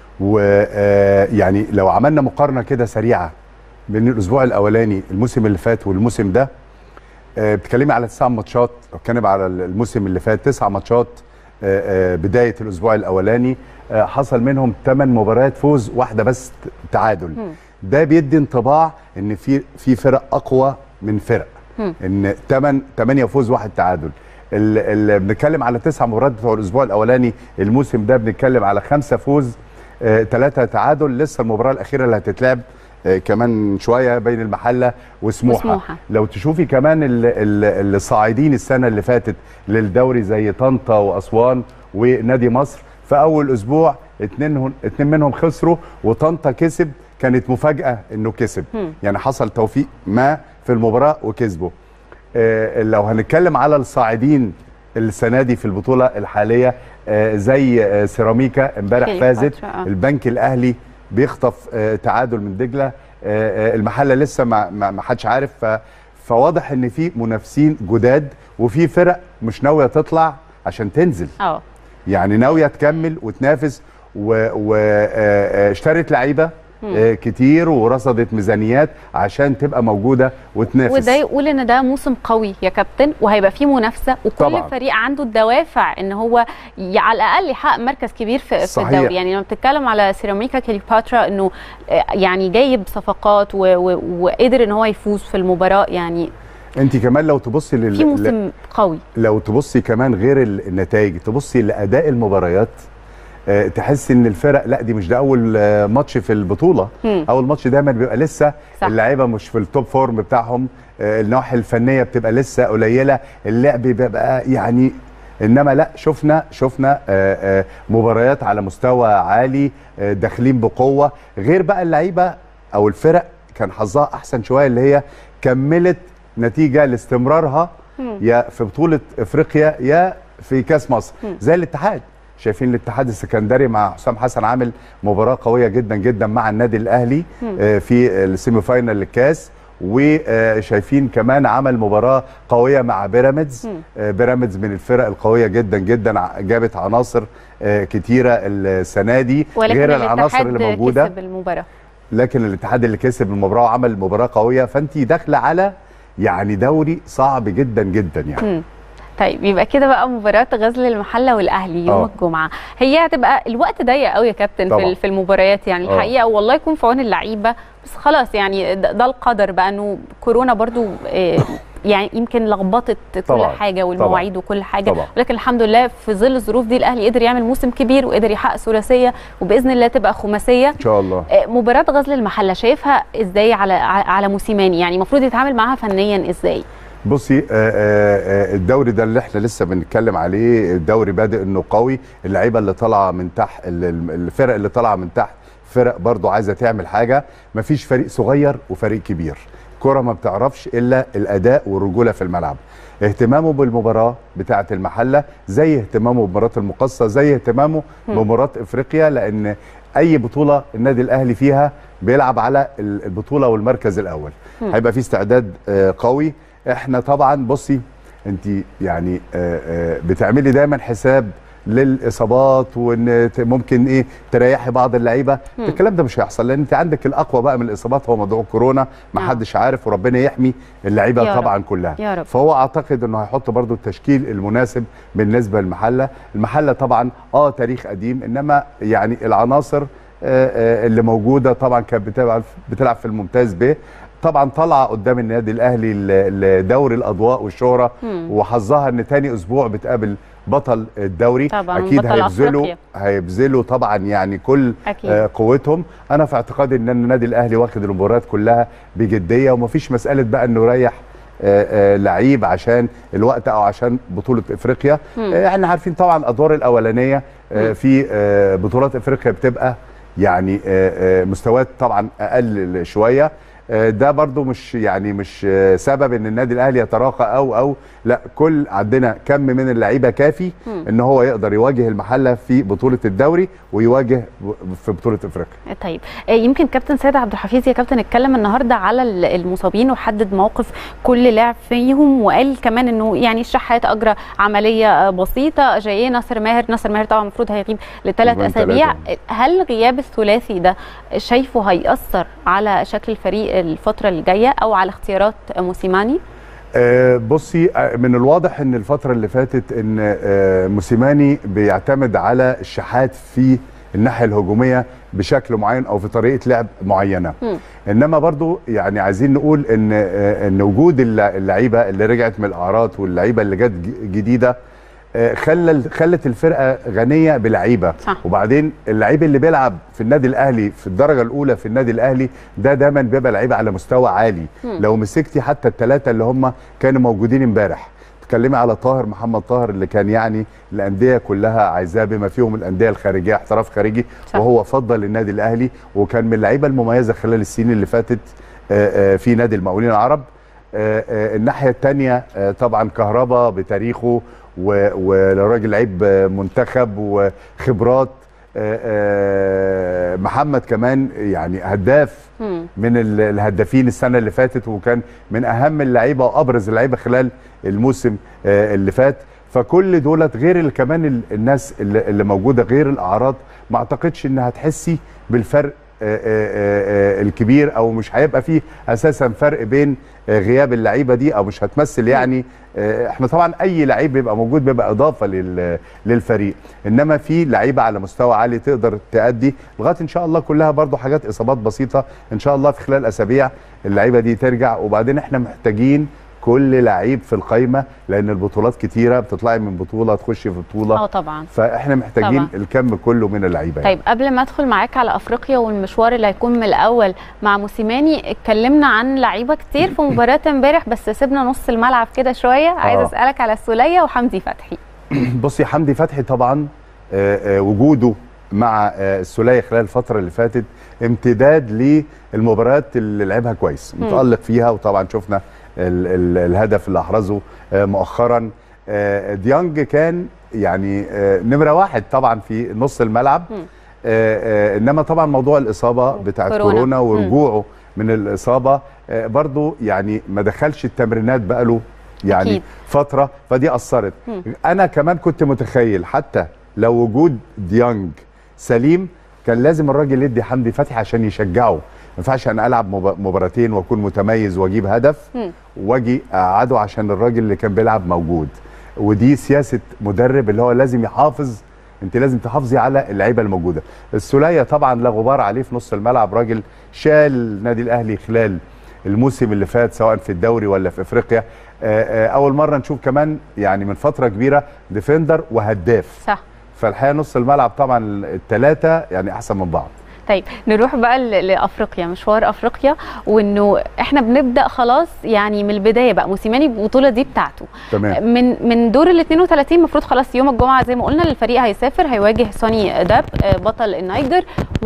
D: ويعني لو عملنا مقارنه كده سريعه بين الاسبوع الاولاني الموسم اللي فات والموسم ده آه، بتتكلمي على تسع ماتشات بتكلم على الموسم اللي فات تسع ماتشات آه، آه، بدايه الاسبوع الاولاني آه، حصل منهم ثمان مباريات فوز واحده بس تعادل
A: مم.
D: ده بيدي انطباع ان في في فرق اقوى من فرق
A: مم.
D: ان 8 8 فوز واحد تعادل اللي بنتكلم على تسع مباريات بتوع الاسبوع الاولاني الموسم ده بنتكلم على خمسه فوز ثلاثه تعادل لسه المباراه الاخيره اللي هتتلعب آه، كمان شويه بين المحله وسموحه,
A: وسموحة.
D: لو تشوفي كمان ال- ال- الصاعدين السنه اللي فاتت للدوري زي طنطا واسوان ونادي مصر في اول اسبوع اتنين اتنين منهم خسروا وطنطا كسب كانت مفاجاه انه كسب
A: مم.
D: يعني حصل توفيق ما في المباراه وكسبوا آه، لو هنتكلم على الصاعدين السنه دي في البطوله الحاليه آه، زي آه، سيراميكا امبارح
A: كليوباترا،
D: فازت
A: آه.
D: البنك الاهلي بيخطف آه، تعادل من دجله آه، آه، المحله لسه ما ما ما حدش عارف ف- فواضح ان في منافسين جداد وفي فرق مش ناويه تطلع عشان تنزل
A: اه
D: يعني ناويه تكمل وتنافس واشترت لعيبه آه، كتير ورصدت ميزانيات عشان تبقى موجوده وتنافس
A: وده يقول ان ده موسم قوي يا كابتن وهيبقى فيه منافسه وكل
D: طبعاً.
A: فريق عنده الدوافع ان هو ي- على الاقل يحقق مركز كبير في, في
D: صحيح.
A: الدوري يعني لما بتتكلم على سيراميكا كليوباترا انه آه، يعني جايب صفقات و- و- وقدر ان هو يفوز في المباراه يعني
D: انت كمان لو تبصي لل...
A: في موسم قوي
D: لو تبصي كمان غير ال- النتائج تبصي لاداء المباريات آه، تحس ان الفرق لا دي مش ده اول آه، ماتش في البطوله
A: مم.
D: اول ماتش دايما بيبقى لسه
A: صح.
D: اللعيبه مش في التوب فورم بتاعهم آه، النواحي الفنيه بتبقى لسه قليله اللعب بيبقى يعني انما لا شفنا شفنا آه، آه، مباريات على مستوى عالي آه، داخلين بقوه غير بقى اللعيبه او الفرق كان حظها احسن شويه اللي هي كملت نتيجه لاستمرارها
A: مم.
D: يا في بطوله افريقيا يا في كاس مصر زي الاتحاد شايفين الاتحاد السكندري مع حسام حسن عامل مباراه قويه جدا جدا مع النادي الاهلي آه، في السيمي فاينال للكاس وشايفين كمان عمل مباراه قويه مع بيراميدز
A: مم.
D: آه، بيراميدز من الفرق القويه جدا جدا ع- جابت عناصر آه، كتيره السنه دي
A: ولكن
D: غير العناصر
A: الاتحاد
D: اللي موجوده
A: كسب المباراه
D: لكن الاتحاد اللي كسب المباراه وعمل مباراه قويه فانت داخله على يعني دوري صعب جدا جدا يعني
A: مم. طيب يبقى كده بقى مباراة غزل المحلة والأهلي يوم
D: آه.
A: الجمعة هي هتبقى الوقت ضيق قوي يا كابتن في,
D: طبعاً.
A: ال- في المباريات يعني
D: آه.
A: الحقيقة والله يكون في عون اللعيبة بس خلاص يعني ده, ده القدر بقى انه كورونا برضو آه، يعني يمكن لخبطت كل
D: طبعاً.
A: حاجة والمواعيد وكل حاجة
D: طبعاً.
A: ولكن الحمد لله في ظل الظروف دي الأهلي قدر يعمل موسم كبير وقدر يحقق ثلاثية وبإذن الله تبقى خماسية
D: ان شاء الله
A: آه، مباراة غزل المحلة شايفها ازاي على على موسيماني يعني المفروض يتعامل معاها فنيا ازاي؟
D: بصي آه، آه، آه، الدوري ده اللي احنا لسه بنتكلم عليه الدوري بادئ انه قوي اللعيبه اللي طالعه من تحت ال- ال- الفرق اللي طالعه من تحت فرق برضو عايزه تعمل حاجه مفيش فريق صغير وفريق كبير كرة ما بتعرفش الا الاداء والرجوله في الملعب اهتمامه بالمباراه بتاعه المحله زي اهتمامه بمباراه المقصه زي اهتمامه بمباراه افريقيا لان اي بطوله النادي الاهلي فيها بيلعب على ال- البطوله والمركز الاول هيبقى في استعداد آه، قوي احنا طبعا بصي انت يعني آه، آه، بتعملي دايما حساب للاصابات وان ت- ممكن ايه تريحي بعض اللعيبه الكلام ده مش هيحصل لان انت عندك الاقوى بقى من الاصابات هو موضوع كورونا ما
A: نعم.
D: حدش عارف وربنا يحمي اللعيبه
A: يا رب.
D: طبعا كلها
A: يا رب.
D: فهو اعتقد انه هيحط برضو التشكيل المناسب بالنسبه للمحله المحله طبعا اه تاريخ قديم انما يعني العناصر آه، آه، اللي موجوده طبعا كانت بتلعب بتلعب في الممتاز ب طبعا طالعه قدام النادي الاهلي ل- لدوري الاضواء والشهره وحظها ان تاني اسبوع بتقابل بطل الدوري
A: طبعاً،
D: اكيد
A: بطل
D: هيبذلوا
A: أفريقيا.
D: هيبذلوا طبعا يعني كل
A: أكيد.
D: آه، قوتهم انا في اعتقادي ان النادي الاهلي واخد المباريات كلها بجديه ومفيش مساله بقى انه يريح آه، آه، لعيب عشان الوقت او عشان بطوله افريقيا آه، احنا عارفين طبعا الادوار الاولانيه آه، في آه، بطولات افريقيا بتبقى يعني آه، آه، مستويات طبعا اقل شويه آه، ده برضو مش يعني مش آه، سبب ان النادي الاهلي يتراخى او او لا كل عندنا كم من اللعيبه كافي ان هو يقدر يواجه المحله في بطوله الدوري ويواجه في بطوله افريقيا
A: طيب آه، يمكن كابتن سيد عبد الحفيظ يا كابتن اتكلم النهارده على ال- المصابين وحدد موقف كل لاعب فيهم وقال كمان انه يعني الشحات اجرى عمليه آه، بسيطه جاي ناصر ماهر ناصر ماهر طبعا المفروض هيغيب لثلاث
D: يومين
A: اسابيع
D: تلاتة.
A: هل غياب الثلاثي ده شايفه هيأثر على شكل الفريق الفتره الجايه او على اختيارات موسيماني؟
D: آه، بصي آه، من الواضح ان الفتره اللي فاتت ان آه، موسيماني بيعتمد على الشحات في الناحيه الهجوميه بشكل معين او في طريقه لعب معينه
A: مم.
D: انما برضو يعني عايزين نقول ان آه، ان وجود اللع- اللعيبه اللي رجعت من الاعراض واللعيبه اللي جت ج- جديده آه، خلى خلت الفرقه غنيه بلعيبه
A: صح.
D: وبعدين اللعيب اللي بيلعب في النادي الاهلي في الدرجه الاولى في النادي الاهلي ده دايما بيبقى لعيبه على مستوى عالي لو مسكتي حتى الثلاثه اللي هم كانوا موجودين امبارح تكلمي على طاهر محمد طاهر اللي كان يعني الانديه كلها عايزاه بما فيهم الانديه الخارجيه احتراف خارجي
A: صح.
D: وهو فضل النادي الاهلي وكان من اللعيبه المميزه خلال السنين اللي فاتت آه، آه، في نادي المقاولين العرب آه، آه، الناحيه الثانيه طبعا كهربا بتاريخه و- وراجل لعيب آه، منتخب وخبرات آه، آه، محمد كمان يعني هداف
A: مم.
D: من ال- الهدافين السنه اللي فاتت وكان من اهم اللعيبه وابرز اللعيبه خلال الموسم آه، اللي فات فكل دولت غير ال- كمان ال- الناس اللي اللي موجوده غير الاعراض ما اعتقدش ان هتحسي بالفرق آه، آه، آه، الكبير او مش هيبقى فيه اساسا فرق بين آه، غياب اللعيبه دي او مش هتمثل يعني آه، احنا طبعا اي لعيب بيبقى موجود بيبقى اضافه لل- للفريق انما في لعيبه على مستوى عالي تقدر تأدي لغايه ان شاء الله كلها برضو حاجات اصابات بسيطه ان شاء الله في خلال اسابيع اللعيبه دي ترجع وبعدين احنا محتاجين كل لعيب في القايمه لان البطولات كتيره بتطلعي من بطوله تخشي في بطوله
A: اه طبعا
D: فاحنا محتاجين
A: طبعا.
D: الكم كله من اللعيبه يعني.
A: طيب قبل ما ادخل معاك على افريقيا والمشوار اللي هيكون من الاول مع موسيماني اتكلمنا عن لعيبه كتير في مباراه امبارح بس سيبنا نص الملعب كده شويه عايز
D: آه.
A: اسالك على السوليه وحمدي فتحي
D: بصي حمدي فتحي طبعا آه، آه، وجوده مع آه، السوليه خلال الفتره اللي فاتت امتداد للمباريات اللي لعبها كويس متالق فيها وطبعا شفنا ال ال الهدف اللي احرزه آه، مؤخرا آه، ديانج كان يعني آه، نمره واحد طبعا في نص الملعب آه، آه، انما طبعا موضوع الاصابه بتاعت
A: كورونا.
D: كورونا
A: مم.
D: ورجوعه من الاصابه آه، برضو يعني ما دخلش التمرينات بقاله يعني
A: أكيد.
D: فتره فدي اثرت
A: مم.
D: انا كمان كنت متخيل حتى لو وجود ديانج سليم كان لازم الراجل يدي حمدي فتحي عشان يشجعه ما ينفعش انا العب مب- مباراتين واكون متميز واجيب هدف
A: مم.
D: واجي اقعده عشان الراجل اللي كان بيلعب موجود ودي سياسه مدرب اللي هو لازم يحافظ انت لازم تحافظي على اللعيبه الموجوده السوليه طبعا لا غبار عليه في نص الملعب راجل شال النادي الاهلي خلال الموسم اللي فات سواء في الدوري ولا في افريقيا آه، آه، اول مره نشوف كمان يعني من فتره كبيره ديفندر وهداف
A: صح
D: فالحقيقه نص الملعب طبعا الثلاثه يعني احسن من بعض
A: طيب نروح بقى ل- لافريقيا مشوار افريقيا وانه احنا بنبدا خلاص يعني من البدايه بقى موسيماني البطوله دي بتاعته
D: تمام
A: من من دور ال 32 المفروض خلاص يوم الجمعه زي ما قلنا الفريق هيسافر هيواجه سوني داب آه، بطل النيجر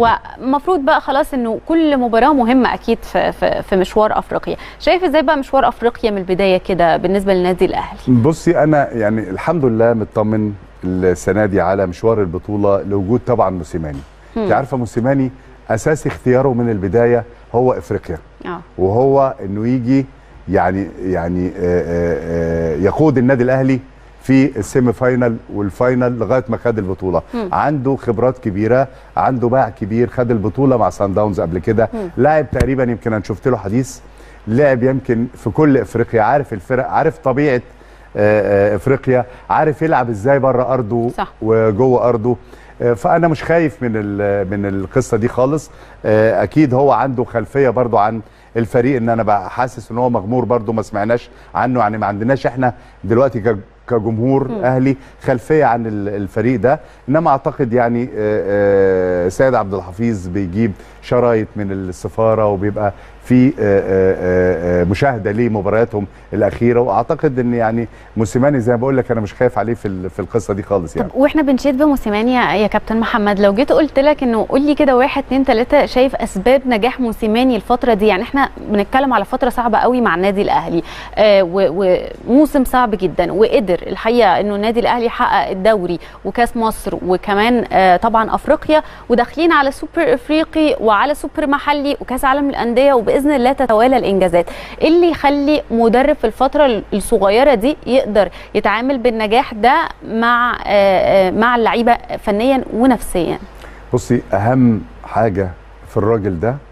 A: ومفروض بقى خلاص انه كل مباراه مهمه اكيد في في, في مشوار افريقيا شايف ازاي بقى مشوار افريقيا من البدايه كده بالنسبه للنادي الاهلي
D: بصي انا يعني الحمد لله مطمن السنه دي على مشوار البطوله لوجود طبعا موسيماني انت عارفه موسيماني اساس اختياره من البدايه هو افريقيا
A: اه
D: وهو انه يجي يعني يعني آه، آه، آه، يقود النادي الاهلي في السيمي فاينال والفاينال لغايه ما خد البطوله
A: مم.
D: عنده خبرات كبيره عنده باع كبير خد البطوله مع سان داونز قبل كده لاعب تقريبا يمكن انا شفت له حديث لعب يمكن في كل افريقيا عارف الفرق عارف طبيعه آه، آه، افريقيا عارف يلعب ازاي بره ارضه
A: صح.
D: وجوه ارضه آه، فانا مش خايف من ال- من القصه دي خالص آه، اكيد هو عنده خلفيه برضو عن الفريق ان انا بقى حاسس ان هو مغمور برضو ما سمعناش عنه يعني ما عندناش احنا دلوقتي ك- كجمهور اهلي خلفيه عن ال- الفريق ده انما اعتقد يعني آه، آه، سيد عبد الحفيظ بيجيب شرايط من السفاره وبيبقى في آه، آه، آه، مشاهده لمبارياتهم الاخيره واعتقد ان يعني موسيماني زي ما بقول لك انا مش خايف عليه في ال- في القصه دي خالص يعني
A: طب واحنا بنشيد بموسيماني يا يا كابتن محمد لو جيت قلت لك انه قول لي كده واحد اتنين تلاته شايف اسباب نجاح موسيماني الفتره دي يعني احنا بنتكلم على فتره صعبه قوي مع النادي الاهلي آه و- وموسم صعب جدا وقدر الحقيقه انه النادي الاهلي حقق الدوري وكاس مصر وكمان آه طبعا افريقيا وداخلين على سوبر افريقي وعلى سوبر محلي وكاس عالم الانديه وباذن الله تتوالى الانجازات ايه اللي يخلي مدرب في الفتره الصغيره دي يقدر يتعامل بالنجاح ده مع آه، آه، مع اللعيبه فنيا ونفسيا
D: بصي اهم حاجه في الراجل ده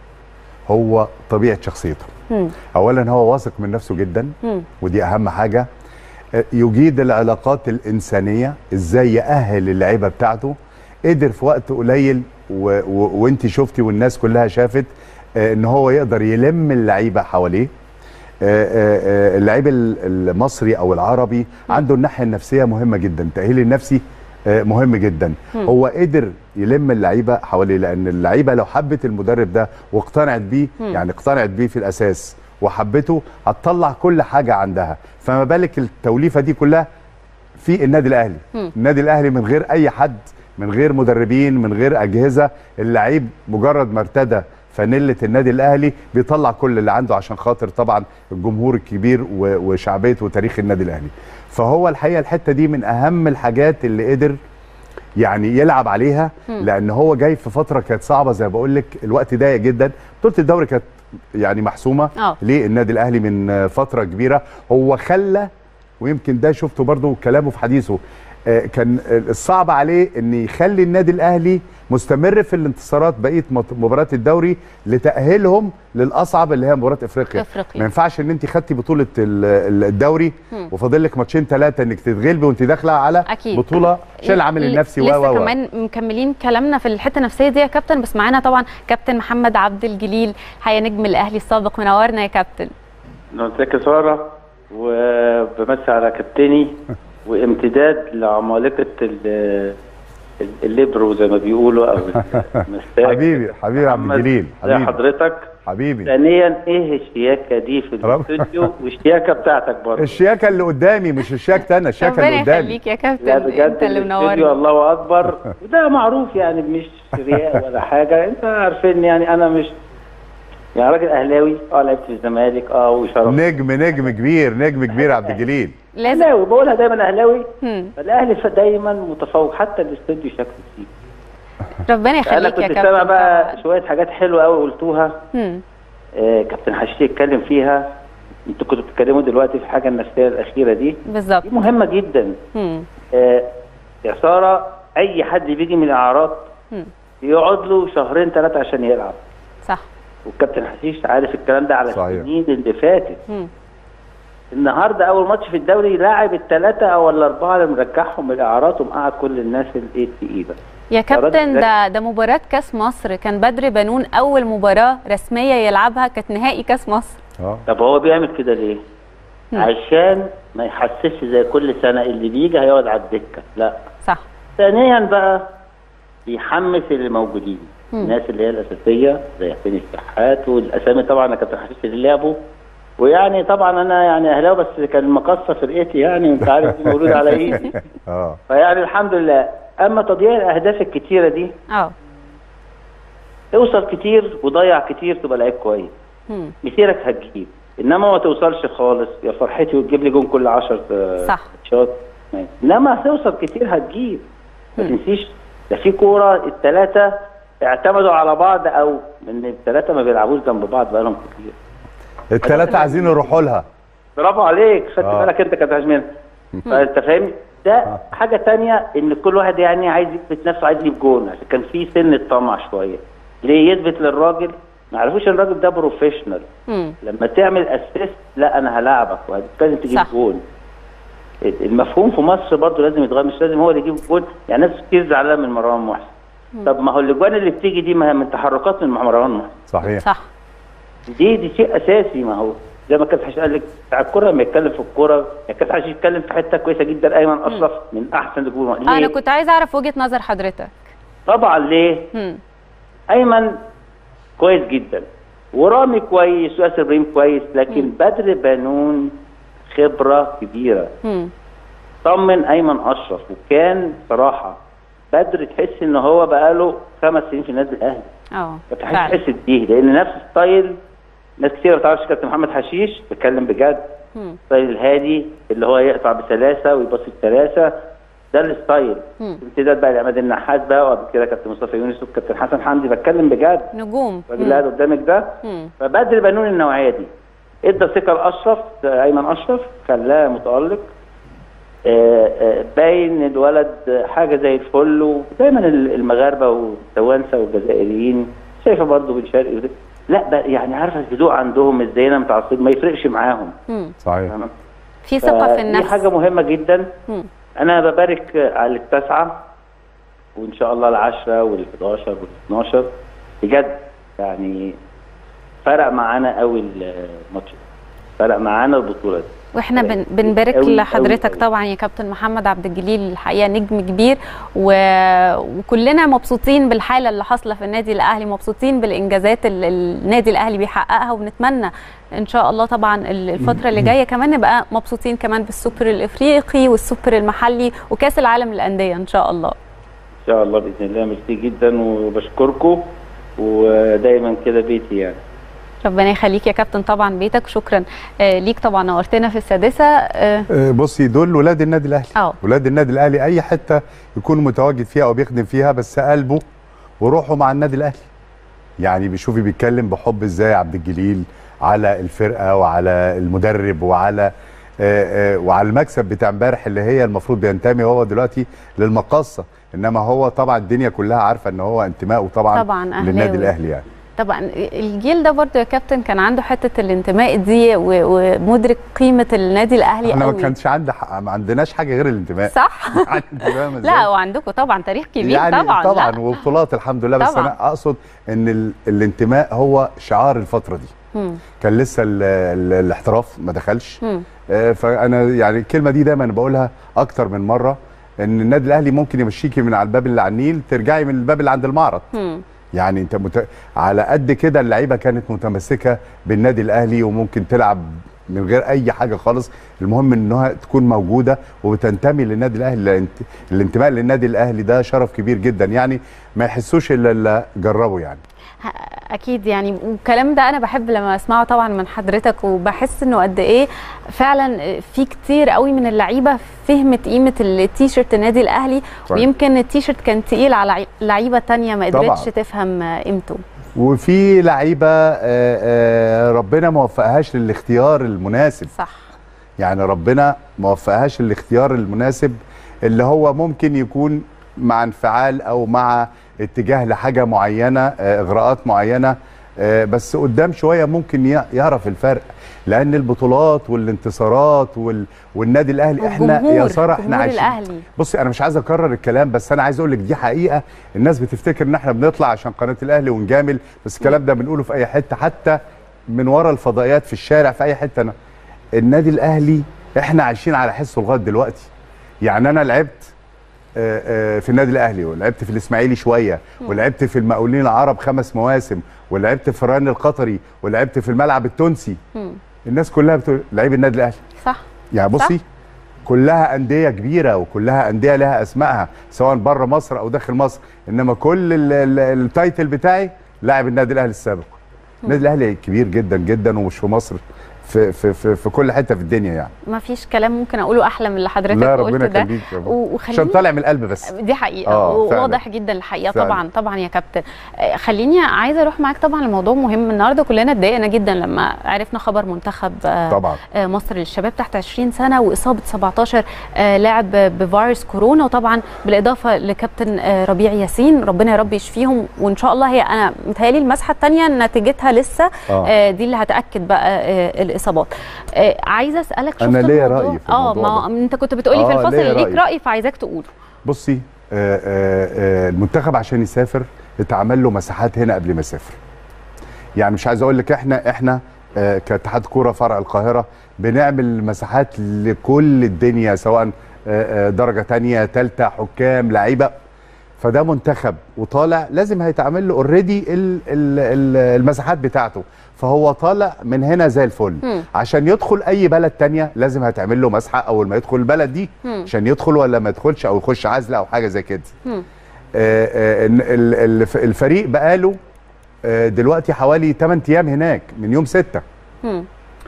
D: هو طبيعه شخصيته
A: مم.
D: اولا هو واثق من نفسه جدا
A: مم.
D: ودي اهم حاجه آه، يجيد العلاقات الانسانيه ازاي يأهل اللعيبه بتاعته قدر في وقت قليل و... و... وانت شفتي والناس كلها شافت آه، ان هو يقدر يلم اللعيبه حواليه آه، آه، آه، اللعيب ال- المصري او العربي عنده الناحيه النفسيه مهمه جدا التاهيل النفسي آه، مهم جدا هو قدر يلم اللعيبه حواليه لان اللعيبه لو حبت المدرب ده واقتنعت بيه يعني اقتنعت بيه في الاساس وحبته هتطلع كل حاجه عندها فما بالك التوليفه دي كلها في النادي الاهلي النادي الاهلي من غير اي حد من غير مدربين من غير اجهزه اللعيب مجرد ما ارتدى فانيله النادي الاهلي بيطلع كل اللي عنده عشان خاطر طبعا الجمهور الكبير و- وشعبيه وتاريخ النادي الاهلي فهو الحقيقه الحته دي من اهم الحاجات اللي قدر يعني يلعب عليها لان هو جاي في فتره كانت صعبه زي ما بقول لك الوقت ضيق جدا بطوله الدوري كانت يعني محسومه
A: آه.
D: للنادي الاهلي من فتره كبيره هو خلى ويمكن ده شفته برضو كلامه في حديثه آه، كان الصعب عليه ان يخلي النادي الاهلي مستمر في الانتصارات بقيه مت- مباريات الدوري لتاهيلهم للاصعب اللي هي مباراه افريقيا
A: أفريقيا.
D: ما ينفعش ان انت خدتي بطوله ال- ال- الدوري وفاضل لك ماتشين ثلاثه انك تتغلبي وانت داخله على
A: أكيد.
D: بطوله عشان العامل
A: ل-
D: النفسي و
A: لسه
D: و و.
A: كمان مكملين كلامنا في الحته النفسيه دي يا كابتن بس معانا طبعا كابتن محمد عبد الجليل حقيقه نجم الاهلي السابق منورنا يا كابتن
E: ازيك يا ساره وبمسي على كابتني وامتداد لعمالقه ال- ال- الليبرو زي ما بيقولوا او المساك
D: حبيبي حبيبي يا عبد
E: محمد،
D: الجليل
E: زي
D: حبيبي
E: حضرتك
D: حبيبي
E: ثانيا ايه الشياكه دي في
D: رب.
E: الاستوديو والشياكه بتاعتك برضه
D: الشياكه اللي قدامي مش الشياكه انا الشياكه
A: ربنا
D: اللي قدامي
A: يخليك يا
E: لا
A: كابتن
E: بجد
A: انت اللي
E: الاستوديو
A: منورنا
E: الله اكبر وده معروف يعني مش رياء ولا حاجه انت عارفين يعني انا مش يعني راجل اهلاوي اه لعبت في الزمالك اه وشرف
D: نجم نجم كبير نجم كبير يا عبد الجليل
A: لازم
E: اهلاوي بقولها دايما اهلاوي
A: مم.
E: فالاهلي ف- دايما متفوق حتى الاستوديو شكله فيه
A: ربنا
E: انا
A: يخليك يا
E: كنت
A: كابتن
E: سامع بقى
A: طبعاً.
E: شويه حاجات حلوه قوي قلتوها
A: مم.
E: آه كابتن حشيش اتكلم فيها انتوا كنتوا بتتكلموا دلوقتي في الحاجه النفسيه الاخيره دي
A: بالظبط
E: دي مهمه جدا
A: مم.
E: آه يا ساره اي حد بيجي من الاعراض
A: مم.
E: يقعد له شهرين ثلاثه عشان يلعب
A: صح
E: والكابتن حشيش عارف الكلام ده على
D: صحيح.
E: السنين اللي فاتت
A: مم.
E: النهارده اول ماتش في الدوري لاعب الثلاثه او الاربعه اللي مرجعهم من الاعراض ومقعد كل الناس الايه التقيله
A: يا كابتن
E: ده-
A: ده ده مباراة كاس مصر كان بدر بنون أول مباراة رسمية يلعبها كانت نهائي كاس مصر
D: اه
E: طب هو بيعمل كده ليه؟
A: مم.
E: عشان ما يحسسش زي كل سنه اللي بيجي هيقعد على الدكه لا
A: صح
E: ثانيا بقى بيحمس اللي موجودين الناس اللي هي الاساسيه زي حسين الشحات والاسامي طبعا انا كابتن حشيش اللي لعبوا ويعني طبعا انا يعني اهلاوي بس كان مقصه فرقتي يعني وانت عارف دي مولود على ايدي
D: اه
E: فيعني الحمد لله اما تضييع الاهداف الكتيره دي
A: اه
E: توصل كتير وضيع كتير تبقى لعيب كويس
A: مم.
E: مسيرك هتجيب انما ما توصلش خالص يا فرحتي وتجيب لي جون كل 10
A: صح.
E: شوط انما هتوصل كتير هتجيب ما تنسيش ده في كوره الثلاثه اعتمدوا على بعض او ان الثلاثه ما بيلعبوش جنب بعض بقالهم كتير
D: الثلاثه عايزين يروحوا لها
E: برافو عليك خدت
D: آه.
E: بالك انت كابتن منها فانت فاهم ده حاجه تانية ان كل واحد يعني عايز يثبت نفسه عايز يجيب جون عشان كان في سن طمع شويه ليه يثبت للراجل ما عرفوش ان الراجل ده بروفيشنال
A: مم.
E: لما تعمل اسيست لا انا هلاعبك لازم تجيب
A: صح.
E: جون المفهوم في مصر برضه لازم يتغير مش لازم هو اللي يجيب جون يعني ناس كتير زعلانه من مروان محسن طب ما هو الاجوان اللي بتيجي دي ما هي من تحركات من مروان محسن
D: صحيح
A: صح
E: دي دي شيء اساسي ما هو زي ما كابتن حشيش قال لك بتاع الكوره لما يتكلم في الكوره كابتن حشيش يتكلم في حته كويسه جدا ايمن اشرف من احسن الجمهور ليه؟
A: انا كنت عايزه اعرف وجهه نظر حضرتك
E: طبعا ليه؟
A: مم.
E: ايمن كويس جدا ورامي كويس وياسر ابراهيم كويس لكن بدر بنون خبره كبيره
A: مم.
E: طمن ايمن اشرف وكان صراحه بدر تحس ان هو بقاله خمس سنين في النادي الاهلي
A: اه
E: فتحس
A: فعلا
E: تحس بيه لان نفس ستايل ناس كتير ما تعرفش كابتن محمد حشيش بيتكلم بجد
A: مم.
E: ستايل الهادي اللي هو يقطع بسلاسه ويبصي بسلاسه ده الستايل
A: مم.
E: امتداد بقى لعماد النحاس بقى وقبل كده كابتن مصطفى يونس وكابتن حسن حمدي بتكلم بجد
A: نجوم
E: الراجل اللي قاعد قدامك ده
A: مم.
E: فبدر بنون النوعيه دي ادى ثقه لاشرف ايمن اشرف خلاه متالق آه، آه، باين الولد حاجه زي الفل ودايما المغاربه والتوانسه والجزائريين شايفه برضه بن شرقي وده. لا بقى يعني عارفه الهدوء عندهم مش زينا متعصبين ما يفرقش معاهم
A: مم.
D: صحيح
E: فاهمة؟
A: في ثقه في
E: فدي
A: النفس
E: حاجه مهمه جدا
A: مم.
E: انا ببارك على التاسعه وان شاء الله العشره وال11 وال12 بجد يعني فرق معانا قوي الماتش ده. فرق معانا البطوله دي
A: واحنا بن
E: أوي-
A: بنبارك
E: أوي-
A: لحضرتك
E: أوي.
A: طبعا يا كابتن محمد عبد الجليل الحقيقه نجم كبير و... وكلنا مبسوطين بالحاله اللي حاصله في النادي الاهلي مبسوطين بالانجازات اللي النادي الاهلي بيحققها وبنتمنى ان شاء الله طبعا ال- الفتره اللي جايه كمان نبقى مبسوطين كمان بالسوبر الافريقي والسوبر المحلي وكاس العالم للانديه ان شاء الله
E: ان شاء الله باذن الله ميرسي جدا وبشكركم ودايما كده بيتي يعني
A: ربنا يخليك يا كابتن طبعا بيتك شكرا آه، ليك طبعا نورتنا في السادسه آه،
D: آه، بصي دول ولاد النادي الاهلي
A: اه
D: ولاد النادي الاهلي اي حته يكون متواجد فيها او بيخدم فيها بس قلبه وروحه مع النادي الاهلي يعني بيشوفي بيتكلم بحب ازاي عبد الجليل على الفرقه وعلى المدرب وعلى آه، آه، وعلى المكسب بتاع امبارح اللي هي المفروض بينتمي هو دلوقتي للمقاصه انما هو طبعا الدنيا كلها عارفه ان هو انتمائه طبعا,
A: طبعاً
D: للنادي
A: أهلاوي.
D: الاهلي يعني
A: طبعا الجيل ده برضو يا كابتن كان عنده حته الانتماء دي و- ومدرك قيمه النادي الاهلي
D: احنا ما
A: قوي
D: كانش عندنا ما عندناش حاجه غير الانتماء
A: صح
D: يعني أنت فاهمة إزاي؟
A: لا وعندكم طبعا تاريخ كبير
D: يعني
A: طبعا
D: طبعا
A: لا.
D: وبطولات الحمد لله بس
A: طبعاً.
D: انا اقصد ان ال... الانتماء هو شعار الفتره دي
A: مم.
D: كان لسه ال... ال... الاحتراف ما دخلش
A: مم.
D: آه، فانا يعني الكلمه دي دايما بقولها اكتر من مره ان النادي الاهلي ممكن يمشيكي من على الباب اللي على النيل ترجعي من الباب اللي عند المعرض
A: مم.
D: يعني انت مت... على قد كده اللعيبه كانت متمسكه بالنادي الاهلي وممكن تلعب من غير اي حاجه خالص المهم انها تكون موجوده وبتنتمي للنادي الاهلي لأن الانتماء للنادي الاهلي ده شرف كبير جدا يعني ما يحسوش الا اللي جربوا يعني
A: ه- اكيد يعني والكلام ده انا بحب لما اسمعه طبعا من حضرتك وبحس انه قد ايه فعلا في كتير قوي من اللعيبه فهمت قيمه التيشيرت النادي الاهلي
D: صحيح.
A: ويمكن التيشيرت كان تقيل على عي- لعيبه تانية ما
D: طبعاً.
A: قدرتش تفهم آه، قيمته
D: وفي لعيبه آه، آه، ربنا ما وفقهاش للاختيار المناسب
A: صح
D: يعني ربنا ما وفقهاش الاختيار المناسب اللي هو ممكن يكون مع انفعال او مع اتجاه لحاجه معينه آه، اغراءات معينه آه، بس قدام شويه ممكن ي- يعرف الفرق لان البطولات والانتصارات وال... والنادي الاهلي احنا يا
A: والجمهور،
D: ساره احنا
A: جمهور
D: عايشين
A: الاهلي
D: بصي انا مش عايز اكرر الكلام بس انا عايز اقول لك دي حقيقه الناس بتفتكر ان احنا بنطلع عشان قناه الاهلي ونجامل بس الكلام ده بنقوله في اي حته حتى من ورا الفضائيات في الشارع في اي حته أنا. النادي الاهلي احنا عايشين على حسه لغايه دلوقتي يعني انا لعبت آه، آه، في النادي الاهلي ولعبت في الاسماعيلي شويه ولعبت في المقاولين العرب خمس مواسم ولعبت في الرن القطري ولعبت في الملعب التونسي
A: مم.
D: الناس كلها بتقول لعيب النادي الاهلي
A: صح
D: يعني بصي كلها انديه كبيره وكلها انديه لها اسمائها سواء بره مصر او داخل مصر انما كل ال- ال- التايتل بتاعي لاعب النادي الاهلي السابق النادي الاهلي كبير جدا جدا ومش في مصر في في في, في كل حته في الدنيا يعني
A: ما فيش كلام ممكن اقوله احلى من اللي حضرتك
D: لا
A: قلت
D: ربنا
A: ده
D: يخليك يا رب.
A: و-
D: عشان
A: وخليني
D: طالع من القلب بس
A: دي حقيقه
D: آه، فعلا.
A: وواضح جدا الحقيقه
D: فعلا.
A: طبعا طبعا يا كابتن آه، خليني عايزه اروح معاك طبعا الموضوع مهم النهارده كلنا اتضايقنا جدا لما عرفنا خبر منتخب آه،
D: طبعا
A: آه، مصر للشباب تحت 20 سنه واصابه 17 آه، لاعب بفيروس كورونا وطبعا بالاضافه لكابتن آه، ربيع ياسين ربنا يا رب يشفيهم وان شاء الله هي انا متهيألي المسحه الثانيه نتيجتها لسه
D: آه.
A: آه، دي اللي هتاكد بقى آه، الاصابات آه، عايزه اسالك شفت
D: أنا ليا
A: الموضوع؟
D: رأي في
A: اه
D: الموضوع
A: ما انت كنت بتقولي في
D: آه،
A: الفصل
D: ليا
A: ليك
D: رأي.
A: راي فعايزاك تقوله
D: بصي آه، آه، آه، المنتخب عشان يسافر اتعمل له مساحات هنا قبل ما يسافر يعني مش عايز اقول لك احنا احنا آه، كاتحاد كوره فرع القاهره بنعمل مساحات لكل الدنيا سواء آه، آه، درجه تانية تالتة حكام لعيبه فده منتخب وطالع لازم هيتعمل له اوريدي المساحات بتاعته فهو طالع من هنا زي الفل
A: مم.
D: عشان يدخل اي بلد تانية لازم هتعمل له مسحه اول ما يدخل البلد دي
A: مم.
D: عشان يدخل ولا ما يدخلش او يخش عزله او حاجه زي كده
A: مم.
D: آه، آه، إن ال- الف- الفريق بقاله آه، دلوقتي حوالي 8 ايام هناك من يوم 6
A: مم.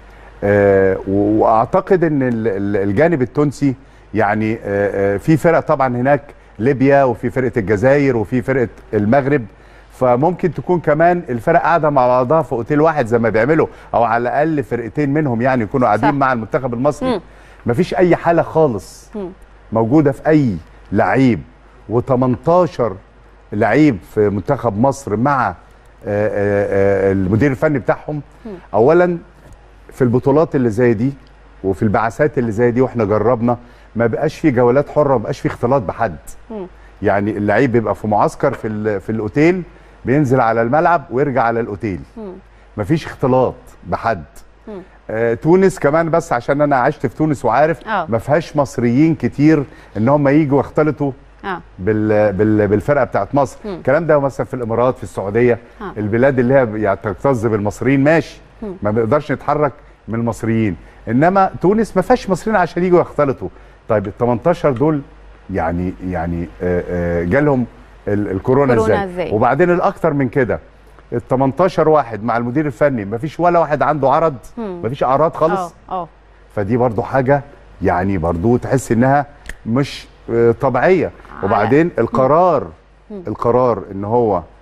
D: آه، و- واعتقد ان ال- ال- الجانب التونسي يعني آه، آه، في فرق طبعا هناك ليبيا وفي فرقه الجزائر وفي فرقه المغرب فممكن تكون كمان الفرق قاعده مع بعضها في اوتيل واحد زي ما بيعملوا او على الاقل فرقتين منهم يعني يكونوا قاعدين
A: صح.
D: مع المنتخب المصري
A: مم.
D: مفيش اي حاله خالص
A: مم.
D: موجوده في اي لعيب و18 لعيب في منتخب مصر مع آه، آه، آه، المدير الفني بتاعهم اولا في البطولات اللي زي دي وفي البعثات اللي زي دي واحنا جربنا ما بقاش في جولات حره ما بقاش في اختلاط بحد
A: مم.
D: يعني اللعيب بيبقى في معسكر في ال- في الاوتيل بينزل على الملعب ويرجع على الاوتيل
A: مم.
D: مفيش اختلاط بحد
A: مم.
D: آه تونس كمان بس عشان انا عشت في تونس وعارف
A: آه.
D: ما فيهاش مصريين كتير ان هم يجوا يختلطوا
A: اه
D: بال بال بالفرقه بتاعت مصر
A: مم.
D: الكلام ده مثلا في الامارات في السعوديه
A: آه.
D: البلاد اللي هي يعني تكتظ بالمصريين ماشي
A: مم.
D: ما بنقدرش نتحرك من المصريين انما تونس ما فيهاش مصريين عشان يجوا يختلطوا طيب ال 18 دول يعني يعني آه، آه، جالهم ال- الكورونا
A: كورونا
D: ازاي
A: إزاي؟
D: وبعدين الاكتر من كده ال 18 واحد مع المدير الفني ما فيش ولا واحد عنده عرض
A: مم.
D: ما فيش اعراض خالص
A: اه اه
D: فدي برضو حاجة يعني برضو تحس انها مش آه، طبيعية
A: على-
D: وبعدين القرار
A: مم.
D: القرار ان هو آه،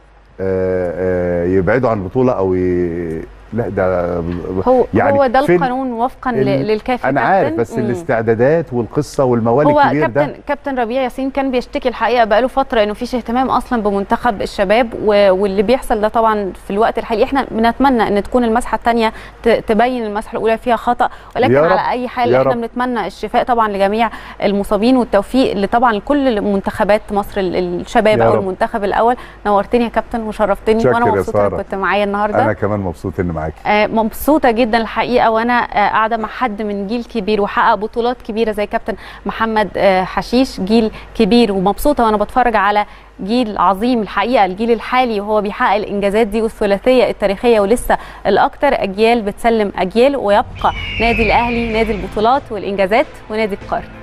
D: آه، يبعدوا عن البطولة او ي... لا ده
A: هو
D: يعني
A: هو ده
D: فين
A: القانون وفقا ل-
D: ال-
A: للكاف يا
D: انا
A: كابتن.
D: عارف بس
A: مم.
D: الاستعدادات والقصة والموال
A: هو
D: الكبير
A: كابتن
D: ده
A: كابتن ربيع ياسين كان بيشتكي الحقيقه بقاله فتره انه فيش اهتمام اصلا بمنتخب الشباب و- واللي بيحصل ده طبعا في الوقت الحالي احنا بنتمنى ان تكون المسحه الثانيه تبين المسحه الاولى فيها خطا ولكن
D: يا رب.
A: على اي حال
D: يا
A: احنا
D: رب.
A: بنتمنى الشفاء طبعا لجميع المصابين والتوفيق اللي طبعا لكل منتخبات مصر ال- الشباب
D: يا
A: او
D: رب.
A: المنتخب الاول نورتني يا كابتن وشرفتني
D: شكر
A: وانا
D: يا
A: مبسوطه إنك
D: سارة.
A: كنت معايا النهارده
D: انا كمان مبسوط ان معاكي
A: آه، مبسوطة جدا الحقيقة وأنا آه، قاعدة مع حد من جيل كبير وحقق بطولات كبيرة زي كابتن محمد آه، حشيش جيل كبير ومبسوطة وأنا بتفرج على جيل عظيم الحقيقة الجيل الحالي وهو بيحقق الإنجازات دي والثلاثية التاريخية ولسه الأكتر أجيال بتسلم أجيال ويبقى نادي الأهلي نادي البطولات والإنجازات ونادي القرن